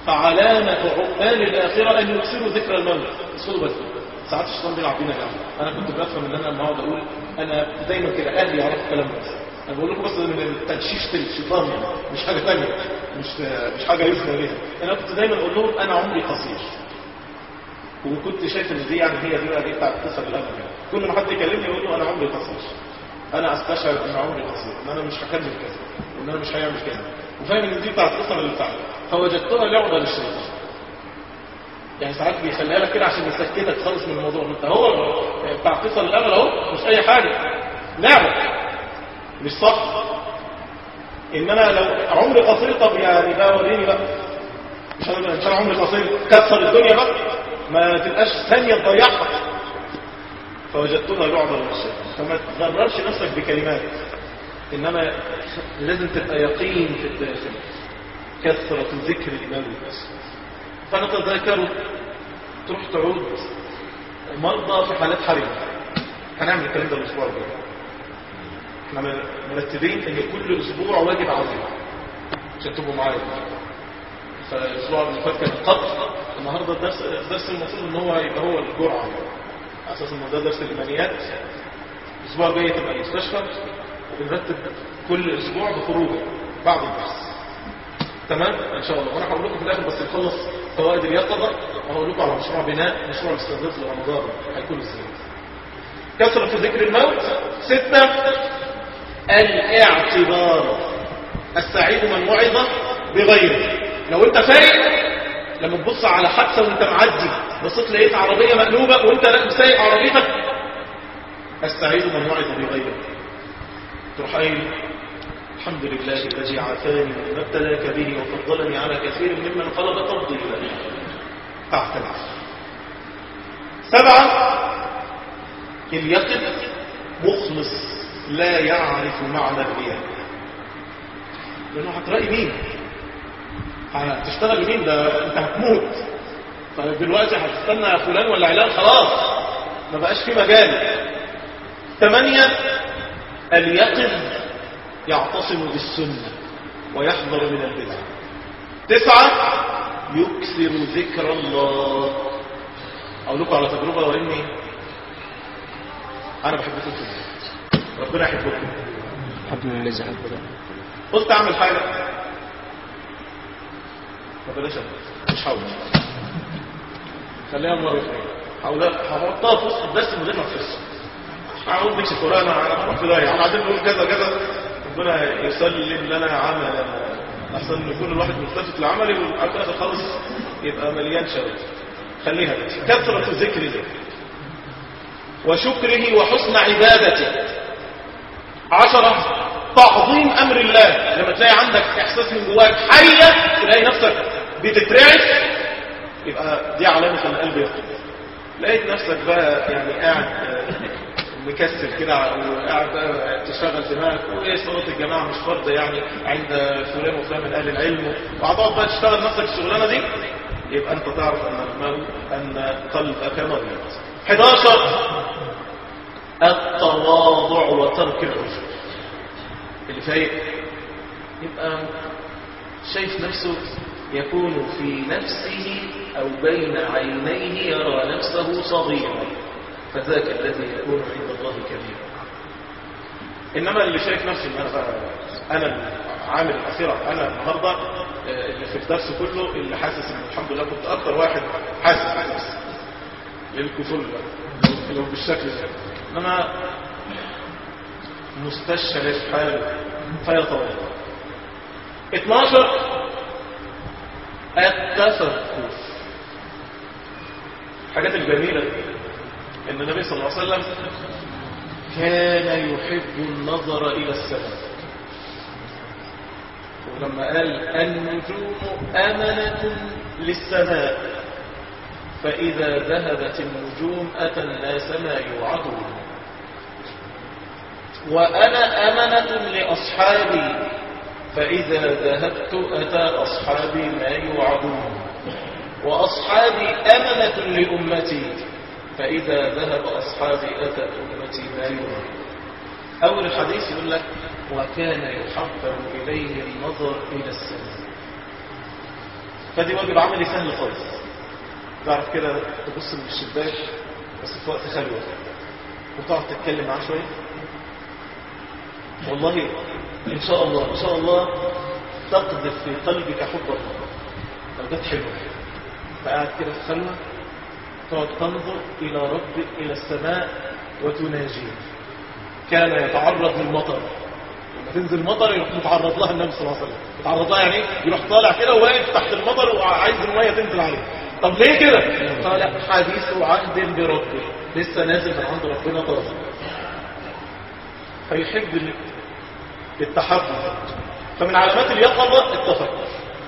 فعلامة عمال الآخرة أن يكسروا ذكر الموت اسكتوا بس ساعات الشيطان بيلعب بينا لعبة أنا كنت بفهم إن أنا لما أقعد أقول أنا دايما كده أهلي يعرفوا الكلام ده أنا بقول لكم بس من التنشيش الشيطان يعني مش حاجة تانية مش مش حاجة يفنى بيها أنا كنت دايما أقول لهم أنا عمري قصير وكنت شايف ان دي يعني هي دي بقى دي بتاعت قصه الامل يعني كل ما حد يكلمني يقول له انا عمري قصير انا استشعر ان عمري قصير ان انا مش هكمل كذا وان انا مش هيعمل كذا وفاهم ان دي بتاعت قصه اللي بتاعتي فوجدتها لعبه للشيطان يعني ساعات بيخليها لك كده عشان يسكتك خالص من الموضوع انت هو بتاع قصه الامل اهو مش اي حاجه لعبه مش صح ان انا لو عمري قصير طب يعني بقى وريني بقى مش انا مش انا عمري قصير كسر الدنيا بقى ما تبقاش ثانيه تضيعها فوجدتها لعبه للشيطان فما تغررش نفسك بكلمات انما لازم تبقى يقين في الداخل كثرة ذكر الموت فنتذاكر تروح تعود مرضى في حالات حرجة هنعمل الكلام ده الاسبوع الجاي احنا مرتبين ان كل اسبوع واجب عظيم عشان تبقوا معايا فالاسبوع اللي فات كان قط النهارده الدرس الدرس المفروض ان هو يبقى هو الجرعه اساس ان ده درس الايمانيات الاسبوع الجاي تبقى المستشفى وبنرتب كل اسبوع بخروجه بعد الدرس تمام ان شاء الله وانا هقول لكم في الاخر بس نخلص فوائد اليقظه وهقول لكم على مشروع بناء مشروع الاستعداد لرمضان هيكون ازاي كثرة ذكر الموت ستة الاعتبار السعيد من وعظ بغيره لو انت فايق لما تبص على حادثة وانت معدي بصيت لقيت عربية مقلوبة وانت سايق عربيتك السعيد من وعظ بغيره تروح قايل الحمد لله الذي عافاني مما ابتلاك به وفضلني على كثير ممن خلق تفضيلا تعتمد سبعة اليقظ مخلص لا يعرف معنى الرياء لانه هتراقي مين هتشتغل مين ده انت هتموت فدلوقتي هتستنى فلان ولا علان خلاص ما بقاش في مجال ثمانية اليقظ يعتصم بالسنة ويحذر من البدع تسعة يكثر ذكر الله اقول لكم على تجربة واني انا بحبكم كلكم ربنا يحبكم الحمد لله الذي حبنا قلت اعمل حاجة فبلاش مش حاول خليها مرة اثنين حاول هحطها في وسط الدرس من غير ما تفس هقول بيكس القرآن هروح في داهية احنا عايزين نقول كذا كذا ربنا يسلم لنا عملا احسن ان يكون الواحد ملتفت لعملي وعلى الاخر خالص يبقى مليان شغل خليها بس كثرة ذكره وشكره وحسن عبادته عشرة تعظيم امر الله لما تلاقي عندك احساس من جواك حية تلاقي نفسك بتترعش يبقى دي علامة ان القلب يفقد لقيت نفسك بقى يعني قاعد مكسل كده وقاعد بقى تشغل دماغك وايه صلاة الجماعة مش فرض يعني عند فلان وفلان من اهل العلم وهتقعد بقى تشتغل نفسك الشغلانة دي يبقى انت تعرف ان الموت ان قلبك مريض 11 التواضع وترك العجب اللي فايق يبقى شايف نفسه يكون في نفسه أو بين عينيه يرى نفسه صغيرا فذاك الذي يكون عند الله كبيرا إنما اللي شايف نفسه إن أنا بقى أنا عامل الأخيرة أنا النهاردة اللي في الدرس كله اللي حاسس إن الحمد لله كنت أكتر واحد حاسس بنفسي للكفر لو بالشكل ده إنما مستشعر حاله فيتواضع 12 التفكر الحاجات الجميلة ان النبي صلى الله عليه وسلم كان يحب النظر الى السماء ولما قال النجوم أمنة للسماء فإذا ذهبت النجوم أتى الناس ما يوعدون وأنا أمنة لأصحابي فإذا ذهبت أتى أصحابي ما يوعدون وأصحابي أمنة لأمتي فإذا ذهب أصحابي أتى أمتي ما يوعدون أول الحديث يقول لك وكان يحبب إليه النظر إلى السماء فدي واجب عملي سهل خالص تعرف كده تبص من الشباك بس في وقت خلوة وتقعد تتكلم معاه شوية والله إن شاء الله إن شاء الله تقذف في قلبك حب الله لو جت حلوة فقاعد كده في خلوة تقعد تنظر إلى ربك إلى السماء وتناجيه كان يتعرض للمطر لما تنزل المطر يروح متعرض لها النبي صلى الله عليه وسلم يتعرض لها يعني يروح طالع كده وواقف تحت المطر وعايز الميه تنزل عليه طب ليه كده قال حديث عهد بربه لسه نازل من عند ربنا طازه فيحب ال- التحدث فمن علامات اليقظه التفكر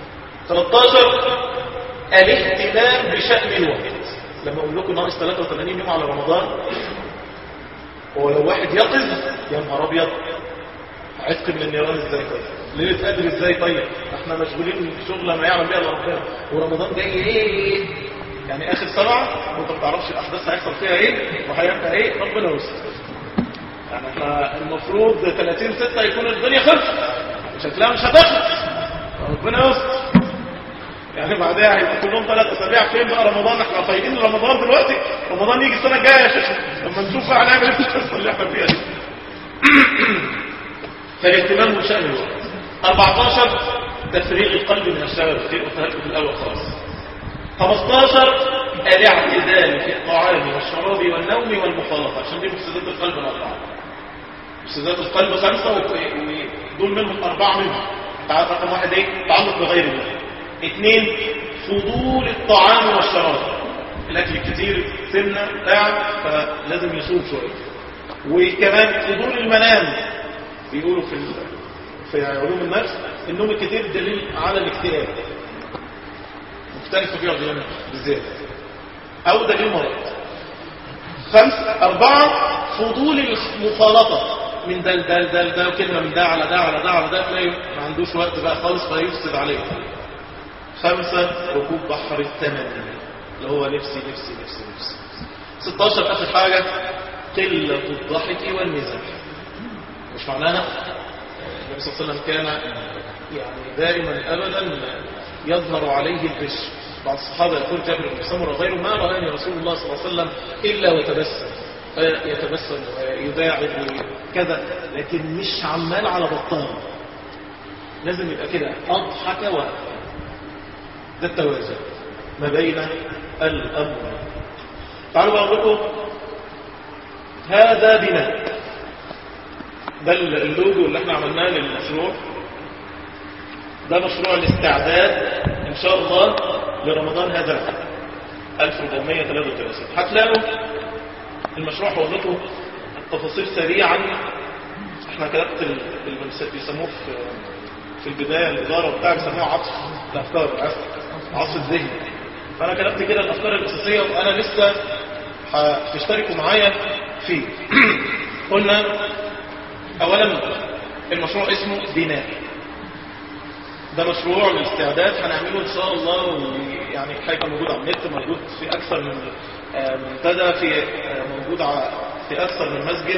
13 الاهتمام بشأن الوقت لما اقول لكم ناقص 83 يوم على رمضان ولو واحد يقظ يا نهار ابيض عتق من النيران ازاي طيب ليله قدر ازاي طيب احنا مشغولين بشغله ما يعلم بها الا ربنا ورمضان جاي ايه يعني اخر سبعه وانت ما بتعرفش الاحداث هيحصل فيها ايه وهيبقى ايه ربنا يستر يعني احنا المفروض 30 6 يكون الدنيا خلصت مش هتلاقيها مش هتخلص ربنا يستر يعني بعدها هيبقى كلهم ثلاث اسابيع فين بقى رمضان احنا فايقين رمضان دلوقتي رمضان يجي السنه الجايه يا شيخ لما نشوف بقى هنعمل ايه في القصه اللي احنا فيها دي فالاهتمام بشأن الوقت 14 تفريغ القلب من الشغل في قلتها في الاول خالص 15 الاعتدال في الطعام والشراب والنوم والمخالطه عشان دي مفسدات القلب الاربعه مفسدات القلب خمسه ودول منهم اربعه منهم تعال رقم واحد ايه تعلق بغير الله اثنين فضول الطعام والشراب الاكل الكتير سمنه بتاع فلازم يصوم شويه وكمان فضول المنام بيقولوا في ال... في علوم النفس النوم الكتير دليل على الاكتئاب مختلف في الرياضه بالذات او دليل مرض خمس أربعة فضول المخالطة من ده لده لده لده وكلمة من ده على ده على ده على ده تلاقي ما عندوش وقت بقى خالص فيفسد عليه خمسة ركوب بحر التمني اللي هو نفسي نفسي نفسي نفسي 16 آخر حاجة قلة الضحك والمزاح مش معناها النبي صلى الله عليه وسلم كان يعني دائما أبدا يظهر عليه الغش بعض الصحابة يقول جابر بن سمرة غير ما رآني رسول الله صلى الله عليه وسلم إلا وتبسم يتبسم ويداعب كذا لكن مش عمال على بطال لازم يبقى كده أضحك وأبكى ده التوازن ما بين الأمر تعالوا بقى أقول لكم هذا بناء ده اللوجو اللي احنا عملناه للمشروع ده مشروع الاستعداد ان شاء الله لرمضان هذا العام 1433 هتلاقوا المشروع هقول لكم التفاصيل سريعا احنا كتبت اللي بيسموه في في البدايه الاداره بتاع بيسموه عطف الافكار عصف الذهن فانا كتبت كده الافكار الاساسيه وانا لسه هتشتركوا معايا فيه قلنا اولا المشروع اسمه بناء ده مشروع للاستعداد هنعمله ان شاء الله يعني هيبقى موجود على النت موجود في اكثر من منتدى في موجود في اكثر من مسجد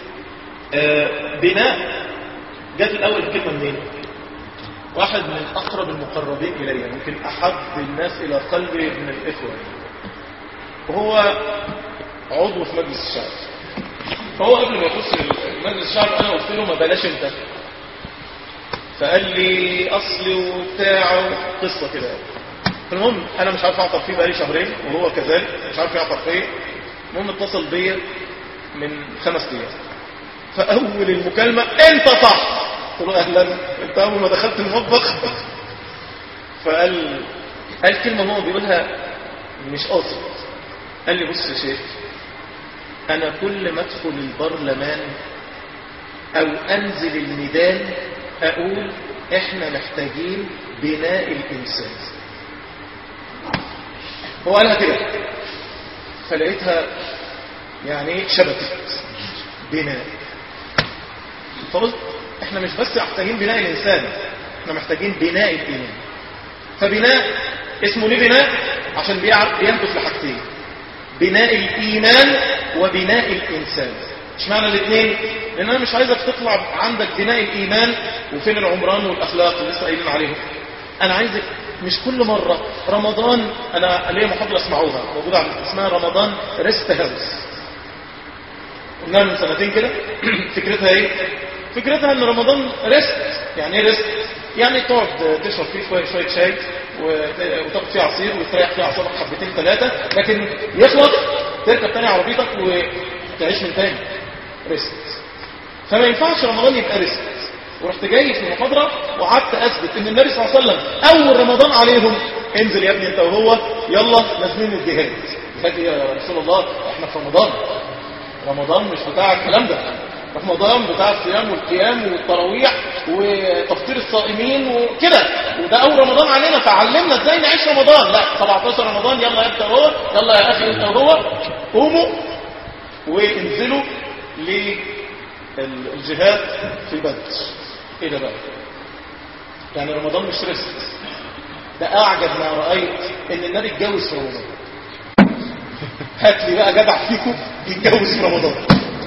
بناء جت الاول الكلمه منين واحد من اقرب المقربين الي ممكن احب الناس الى قلبي من الاخوه وهو عضو في مجلس الشعب فهو قبل ما يخش مجلس الشعب انا قلت له ما بلاش انت فقال لي اصلي وبتاع قصه كده المهم انا مش عارف اعطر فيه بقالي شهرين وهو كذلك مش عارف يعطر فيه المهم اتصل بيا من خمس ايام فاول المكالمه انت صح قلت له اهلا انت اول ما دخلت المطبخ فقال قال كلمه هو بيقولها مش قاصد قال لي بص يا شيخ انا كل ما ادخل البرلمان او انزل الميدان اقول احنا محتاجين بناء الانسان هو قالها كده فلقيتها يعني شبكت بناء فقلت احنا مش بس محتاجين بناء الانسان احنا محتاجين بناء الايمان فبناء اسمه ليه بناء عشان بينقص لحاجتين بناء الايمان وبناء الانسان اشمعنى الاثنين لان انا مش عايزك تطلع عندك بناء الايمان وفين العمران والاخلاق اللي لسه قايلين عليهم انا عايزك مش كل مرة رمضان انا ليا محاضرة اسمعوها موجودة عن اسمها رمضان ريست هاوس قلناها من سنتين كده فكرتها ايه فكرتها ان رمضان ريست يعني ايه ريست يعني تقعد تشرب فيه شويه شويه شاي وت- وتاخد فيه عصير وتريح فيه اعصابك حبتين ثلاثه لكن يخلص تركب تاني عربيتك وتعيش من تاني ريست فما ينفعش رمضان يبقى ريست ورحت جاي في محاضره وقعدت اثبت ان النبي صلى الله عليه وسلم اول رمضان عليهم انزل يا ابني انت وهو يلا نازلين الجهاد جهاد إيه يا رسول الله احنا في رمضان رمضان مش بتاع الكلام ده رمضان بتاع الصيام والقيام والتراويح وتفطير الصائمين وكده وده اول رمضان علينا فعلمنا ازاي نعيش رمضان لا 17 رمضان يلا يا انت وهو يلا يا اخي انت وهو قوموا وانزلوا للجهاد في بدر ايه ده بقى يعني رمضان مش ريست ده اعجب ما رايت ان النبي اتجوز في رمضان هات لي بقى جدع فيكم يتجوز في رمضان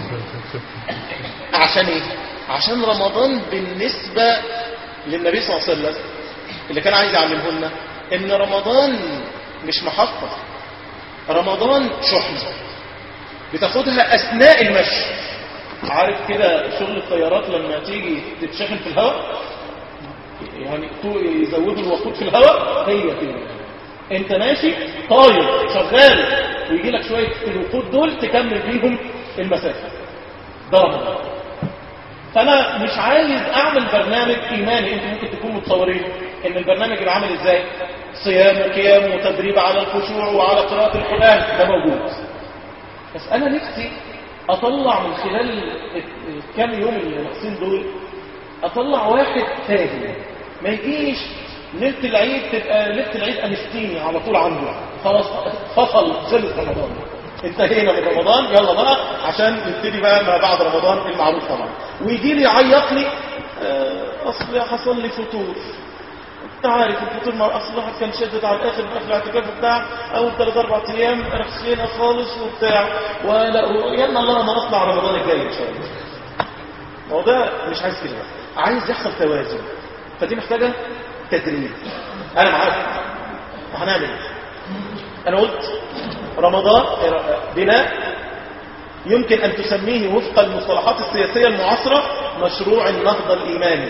عشان ايه عشان رمضان بالنسبة للنبي صلى الله عليه وسلم اللي كان عايز يعلمه لنا ان رمضان مش محطة رمضان شحنة بتاخدها اثناء المشي عارف كده شغل الطيارات لما تيجي تتشحن في الهواء يعني تو- يزودوا الوقود في الهواء هي كده انت ماشي طاير شغال ويجي لك شويه الوقود دول تكمل بيهم المسافه ده رمضان فانا مش عايز اعمل برنامج ايماني انتوا ممكن تكونوا متصورين ان البرنامج يبقى عامل ازاي صيام وقيام وتدريب على الخشوع وعلى قراءه القران ده موجود بس انا نفسي اطلع من خلال الكام يوم اللي ناقصين دول اطلع واحد فاهم ما يجيش ليله العيد تبقى ليله العيد انستيني على طول عنده خلاص فصل خلص رمضان انتهينا من رمضان يلا بقى عشان نبتدي بقى ما بعد رمضان المعروف طبعا ويجي لي يعيط لي آه، اصل حصل لي فتور انت عارف الفطور مع اصل الواحد كان شدد على الاخر في اخر الاعتكاف بتاع اول ثلاث اربع ايام رخصينا خالص وبتاع ولا يلا الله ما نطلع رمضان الجاي ان شاء الله ما هو ده مش عايز كده عايز يحصل توازن فدي محتاجه تدريب انا معاك هنعمل ايه انا قلت رمضان بناء يمكن ان تسميه وفق المصطلحات السياسيه المعاصره مشروع النهضه الايماني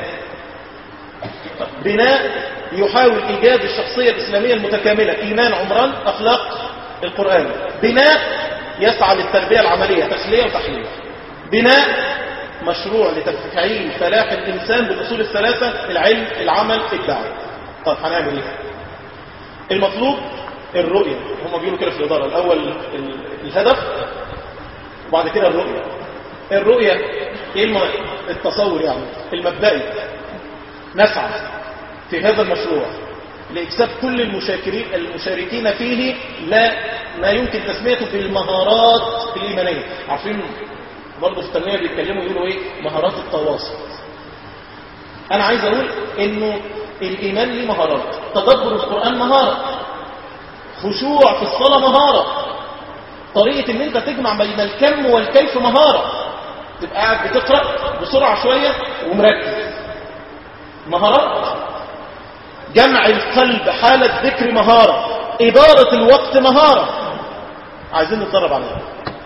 بناء يحاول إيجاد الشخصية الإسلامية المتكاملة إيمان عمران أخلاق القرآن بناء يسعى للتربية العملية تخلية وتحليل بناء مشروع لتفعيل فلاح الإنسان بالأصول الثلاثة العلم العمل الدعوة طب هنعمل إيه المطلوب الرؤية هم بيقولوا كده في الإدارة الأول ال- الهدف وبعد كده الرؤية الرؤية إيه الم- التصور يعني المبدئي نسعى في هذا المشروع لإكساب كل المشاكرين المشاركين فيه لا ما يمكن تسميته بالمهارات الإيمانية عارفين برضه في التنمية بيتكلموا يقولوا إيه مهارات التواصل أنا عايز أقول إنه الإيمان ليه مهارات تدبر القرآن مهارة خشوع في الصلاة مهارة طريقة إن أنت تجمع بين الكم والكيف مهارة تبقى قاعد بتقرأ بسرعة شوية ومركز مهارات جمع القلب حالة ذكر مهارة إدارة الوقت مهارة عايزين نتدرب عليها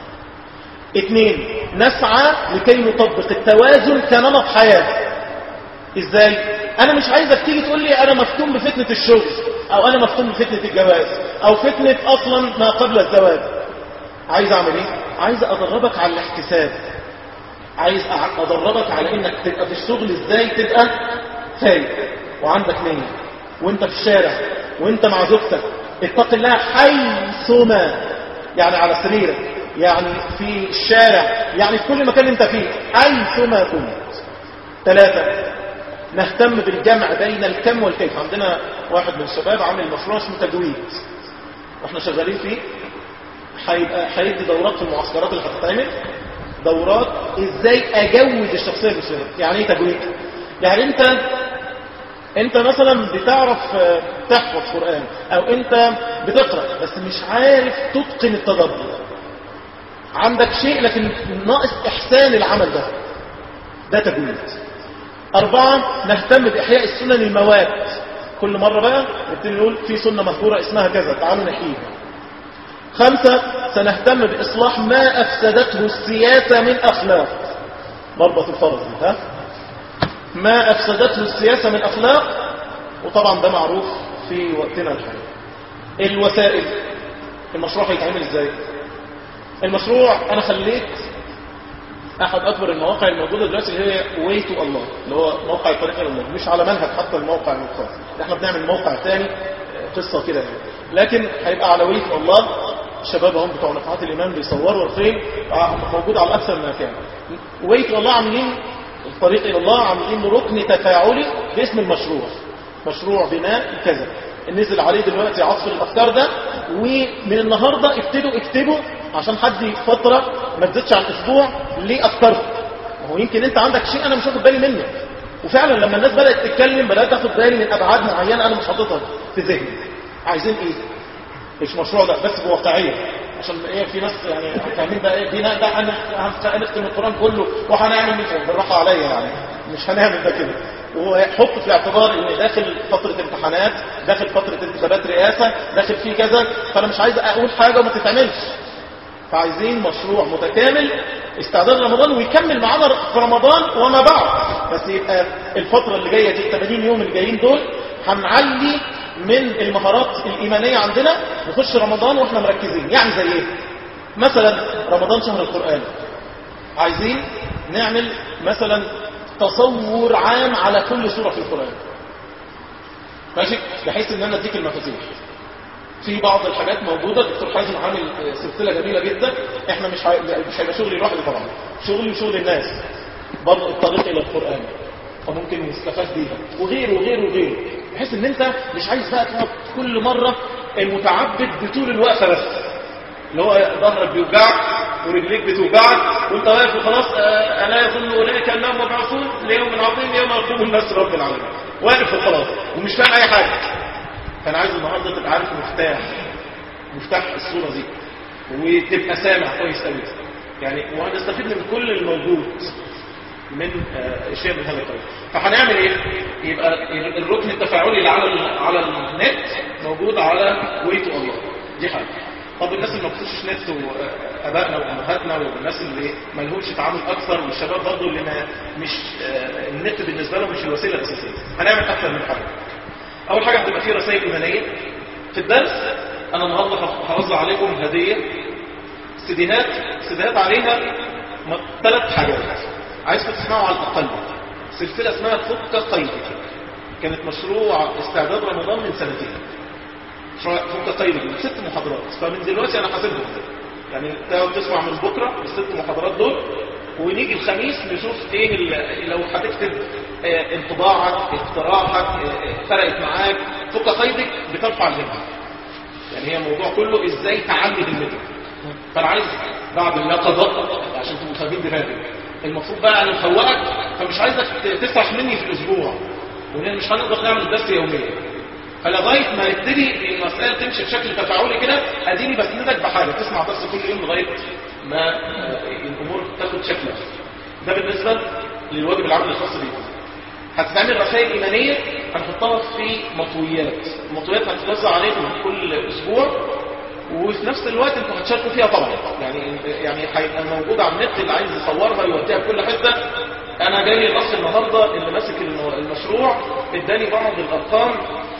اثنين نسعى لكي نطبق التوازن كنمط حياة ازاي انا مش عايزك تيجي تقول لي انا مفتون بفتنة الشغل او انا مفتون بفتنة الجواز او فتنة اصلا ما قبل الزواج عايز اعمل ايه عايز ادربك على الاحتساب عايز أع- ادربك على انك تبقى في الشغل ازاي تبقى فايق وعندك نية وانت في الشارع وانت مع زوجتك اتق الله حيثما يعني على سريرك يعني في الشارع يعني في كل مكان انت فيه حيثما كنت ثلاثة نهتم بالجمع بين الكم والكيف عندنا واحد من الشباب عامل مشروع اسمه تجويد واحنا شغالين فيه هيبقى هيدي دورات في المعسكرات اللي هتتعمل دورات ازاي اجود الشخصيه المسلمه يعني ايه تجويد يعني انت انت مثلا بتعرف آه، تحفظ قران او انت بتقرا بس مش عارف تتقن التدبر عندك شيء لكن ناقص احسان العمل ده ده تجويد أربعة نهتم بإحياء السنن المواد كل مرة بقى نبتدي نقول في سنة مذكورة اسمها كذا تعالوا نحييها خمسة سنهتم بإصلاح ما أفسدته السياسة من أخلاق مربط الفرض دي، ها ما أفسدته السياسة من أخلاق وطبعا ده معروف في وقتنا الحالي الوسائل المشروع هيتعمل ازاي المشروع انا خليت احد اكبر المواقع الموجوده دلوقتي اللي هي واي تو الله اللي هو موقع الطريق الى الله مش على منهج حتى الموقع الخاص احنا بنعمل موقع تاني آه، قصه كده يعني لكن هيبقى على واي تو الله الشباب هم بتوع نفحات الايمان بيصوروا الخير آه، موجود على اكثر من مكان واي تو الله عاملين الطريق الى الله عاملين ركن تفاعلي باسم المشروع مشروع بناء كذا نزل عليه دلوقتي عصف الافكار ده ومن النهارده ابتدوا اكتبوا عشان حد فتره ما تزيدش عن اسبوع ليه افكاركم ما هو يمكن انت عندك شيء انا مش واخد بالي منه وفعلا لما الناس بدات تتكلم بدات اخد بالي من ابعاد معينه انا مش حاططها في ذهني عايزين ايه مش مشروع ده بس بواقعيه عشان ايه في ناس يعني فاهمين بقى ايه بناء ده هن- هنختم القران كله وهنعمل مثل بالراحه عليا يعني مش هنعمل ده كده وحط في الاعتبار ان داخل فتره امتحانات داخل فتره انتخابات رئاسه داخل فيه كذا فانا مش عايز اقول حاجه وما تتعملش فعايزين مشروع متكامل استعداد رمضان ويكمل معانا في رمضان وما بعد بس يبقى الفترة اللي جاية دي 80 يوم اللي جايين دول هنعلي من المهارات الإيمانية عندنا نخش رمضان واحنا مركزين يعني زي ايه مثلا رمضان شهر القرآن عايزين نعمل مثلا تصور عام على كل سورة في القرآن ماشي بحيث ان انا اديك المفاتيح في بعض الحاجات موجودة الدكتور حازم عامل سلسلة جميلة جدا احنا مش هي- مش هيبقى شغلي لوحدي طبعا شغلي وشغل الناس برضه الطريق الى القرآن فممكن يستفاد بيها وغيره وغيره وغيره بحيث ان انت مش عايز بقى تقعد كل مرة متعبد بطول الوقفة بس اللي هو ظهرك بيوجعك ورجليك بتوجعك وانت واقف وخلاص آه، الا يظن اولئك انهم مبعوثون ليوم عظيم يوم يقوم الناس رب العالمين واقف وخلاص ومش فاهم اي حاجه فانا عايز النهارده تبقى عارف مفتاح مفتاح الصوره دي وتبقى سامع كويس قوي يعني وهنستفيد من كل الموجود من آه، اشياء من هذا القبيل فهنعمل ايه يبقى الركن التفاعلي اللي على ال- على النت موجود على ويتو الله دي حاجه طب الناس اللي ما بتخشش نت وابائنا وامهاتنا والناس اللي ما لهمش تعامل اكثر والشباب برضه اللي ما مش آه، النت بالنسبه لهم مش الوسيله الاساسيه هنعمل اكثر من حاجه اول حاجه هتبقى في رسائل ايمانيه في الدرس انا النهارده ه- هوزع عليكم هديه سيديهات سيديهات عليها ثلاث حاجات عايزكم تسمعوا على الاقل سلسله اسمها فك قيدك كانت مشروع استعداد رمضان من سنتين مشروع فك قيدك من ست محاضرات فمن دلوقتي انا حاسبهم يعني تقعد تسمع من بكره الست محاضرات دول ونيجي الخميس نشوف ايه ال- لو هتكتب آه، انطباعك اقتراحك آه، فرقت معاك فك قيدك بترفع الهمه يعني هي الموضوع كله ازاي تعلي همتك فانا عايز بعد اليقظه عشان تبقوا فاهمين دماغك المفروض بقى انا مفوقك فمش عايزك ت- تسرح مني في الاسبوع وان مش هنقدر نعمل درس يوميا فلغايه ما يبتدي المساله تمشي بشكل تفاعلي كده اديني بسندك بحاجه تسمع درس كل يوم لغايه ما آه، الامور تاخد شكلها ده بالنسبه للواجب العملي الخاص بيكم هتتعمل رسائل إيمانية هنحطها في مطويات المطويات هتتوزع عليكم كل أسبوع وفي نفس الوقت انتوا هتشاركوا فيها طبعا يعني يعني هيبقى موجود على النت اللي عايز يصورها يوديها في كل حته انا جاي الاخ النهارده اللي ماسك الم- المشروع اداني بعض الارقام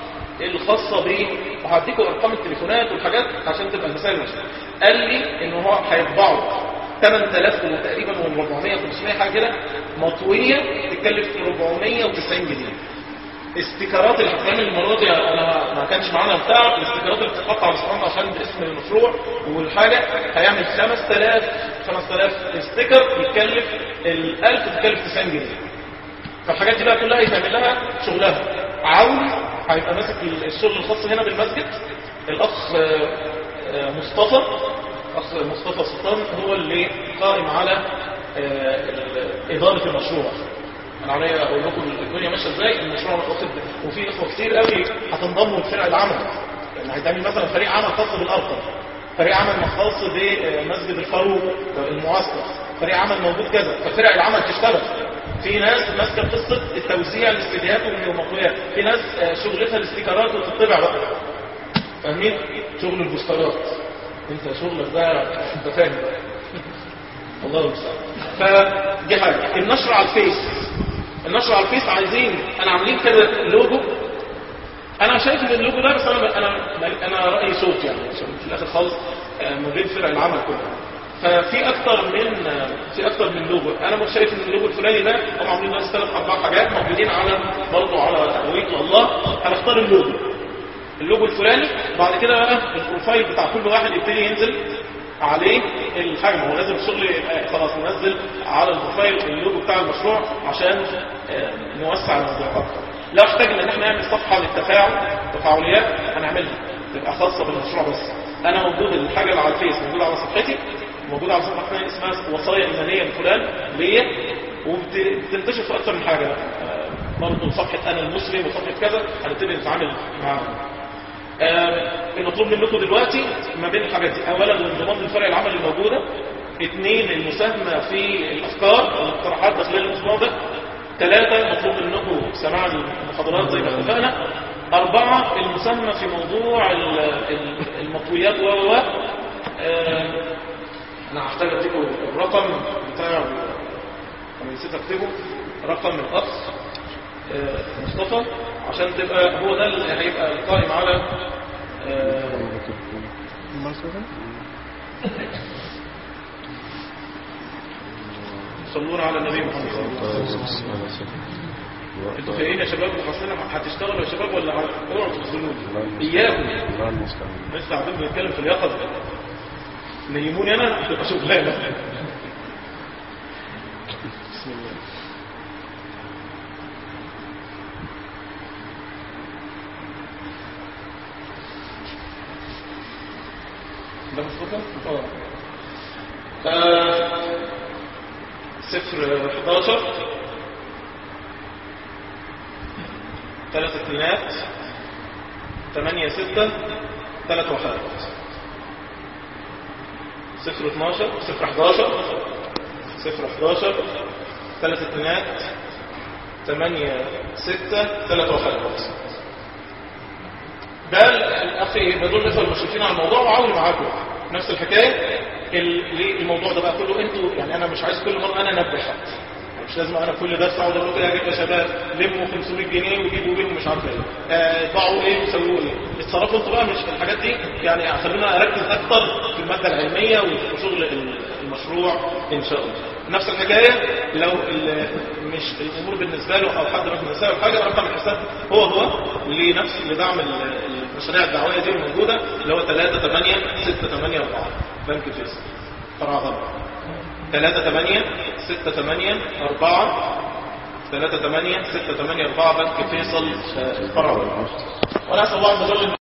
الخاصه بيه وهديكم ارقام التليفونات والحاجات عشان تبقى المسائل ماشيه قال لي ان هو هيطبعوا 8000 تقريبا و400 500 حاجه كده مطويه تتكلف 490 جنيه استيكرات اللي هتتعمل المره دي انا ما كانش معانا بتاع الاستيكرات اللي بتتقطع على الصحن عشان باسم المشروع والحاجه هيعمل 5000 5000 استيكر يتكلف ال 1000 تتكلف 90 جنيه فالحاجات دي بقى كلها يتعمل لها شغلها عون هيبقى ماسك الشغل الخاص هنا بالمسجد الاخ آه، آه، مصطفى اخ مصطفى سلطان هو اللي قائم على آه، ال- اداره المشروع انا عليا اقول لكم الدنيا ماشيه ازاي المشروع واخد وفي اخوه كتير قوي هتنضموا لفرق العمل يعني هيتعمل مثلا فريق عمل خاص بالارقم فريق عمل خاص بمسجد الفاروق المعسكر فريق عمل موجود كذا ففرق العمل تشتغل في ناس ماسكه قصه التوزيع الاستديوهات والمقويات في ناس آه، شغلتها الاستيكرات وتطبع بقى فاهمين شغل البوسترات انت شغلك ده انت فاهم بقى. الله المستعان فدي حاجه النشر على الفيس النشر على الفيس عايزين انا عاملين كده لوجو انا شايف ان اللوجو ده بس انا انا انا رايي صوت يعني عشان في الاخر خالص آه، ما بين فرق العمل كلها ففي اكتر من آه، في اكتر من لوجو انا مش شايف ان اللوجو الفلاني ده هم عاملين ناس ثلاث اربع حاجات موجودين على برضه على هويه الله هنختار اللوجو اللوجو الفلاني بعد كده بقى البروفايل بتاع كل واحد يبتدي ينزل عليه الحاجة ما هو لازم الشغل يبقى خلاص ننزل على البروفايل اللوجو بتاع المشروع عشان آه، نوسع الموضوع اكتر لو احتاجنا ان احنا نعمل صفحة للتفاعل تفاعليات هنعملها تبقى خاصة بالمشروع بس انا موجود الحاجة اللي على الفيس موجودة على صفحتي موجودة على صفحة ثانية اسمها وصايا ايمانية لفلان ليا وبتنتشر في اكتر من حاجة آه، برضه صفحة انا المسلم وصفحة كذا هنبتدي نتعامل معاهم آه، المطلوب منكم دلوقتي ما بين الحاجات دي اولا الانضمام للفرق العمل الموجوده اثنين المساهمه في الافكار والاقتراحات داخل الاسبوع ده ثلاثه مطلوب منكم سماع المحاضرات زي ما اتفقنا اربعه المساهمه في موضوع ال- ال- المطويات و و و. آه، انا هحتاج اديكم الرقم بتاع انا نسيت اكتبه رقم الاخ آه، مصطفى عشان تبقى هو ده اللي هيبقى القائم على آه، صلونا على النبي محمد صلى الله عليه وسلم انتوا فاهمين يا شباب وحاصلين هتشتغلوا يا شباب ولا اوعوا تخزنوني اياكم لسه قاعدين بنتكلم في اليقظه نيموني انا تبقى شغلانه بسم الله ده مصطفى؟ اه آه، صفر 11 ثلاث اثنينات ثمانية ستة ثلاث وحدات صفر 12 صفر 11 صفر 11 ثلاث اثنينات ثمانية ستة ثلاث وحدات ده الاخ بدون الاخوه المشرفين على الموضوع وعاونوا معاكم نفس الحكايه ال- ليه الموضوع ده بقى كله انتوا يعني انا مش عايز كل مره انا انبه حد يعني مش لازم انا كل درس اقعد اقول كده يا شباب لموا 500 جنيه وجيبوا بيهم مش عارف ايه آه، ضاعوا ايه وسووا ايه اتصرفوا انتوا بقى مش في الحاجات دي يعني خلونا اركز اكتر في الماده العلميه وشغل ال- المشروع ان شاء الله نفس الحكايه لو ال- مش الامور بالنسبه له او حد من النساء او حاجه رقم الحساب هو هو لنفس لدعم ال- المشاريع الدعويه دي الموجوده اللي هو 3 8 6 8 4 بنك فيصل فرع غرب 3 8 6 8 4 3 8 6 8 4 بنك فيصل آه، فرع غرب وانا اسال الله عز وجل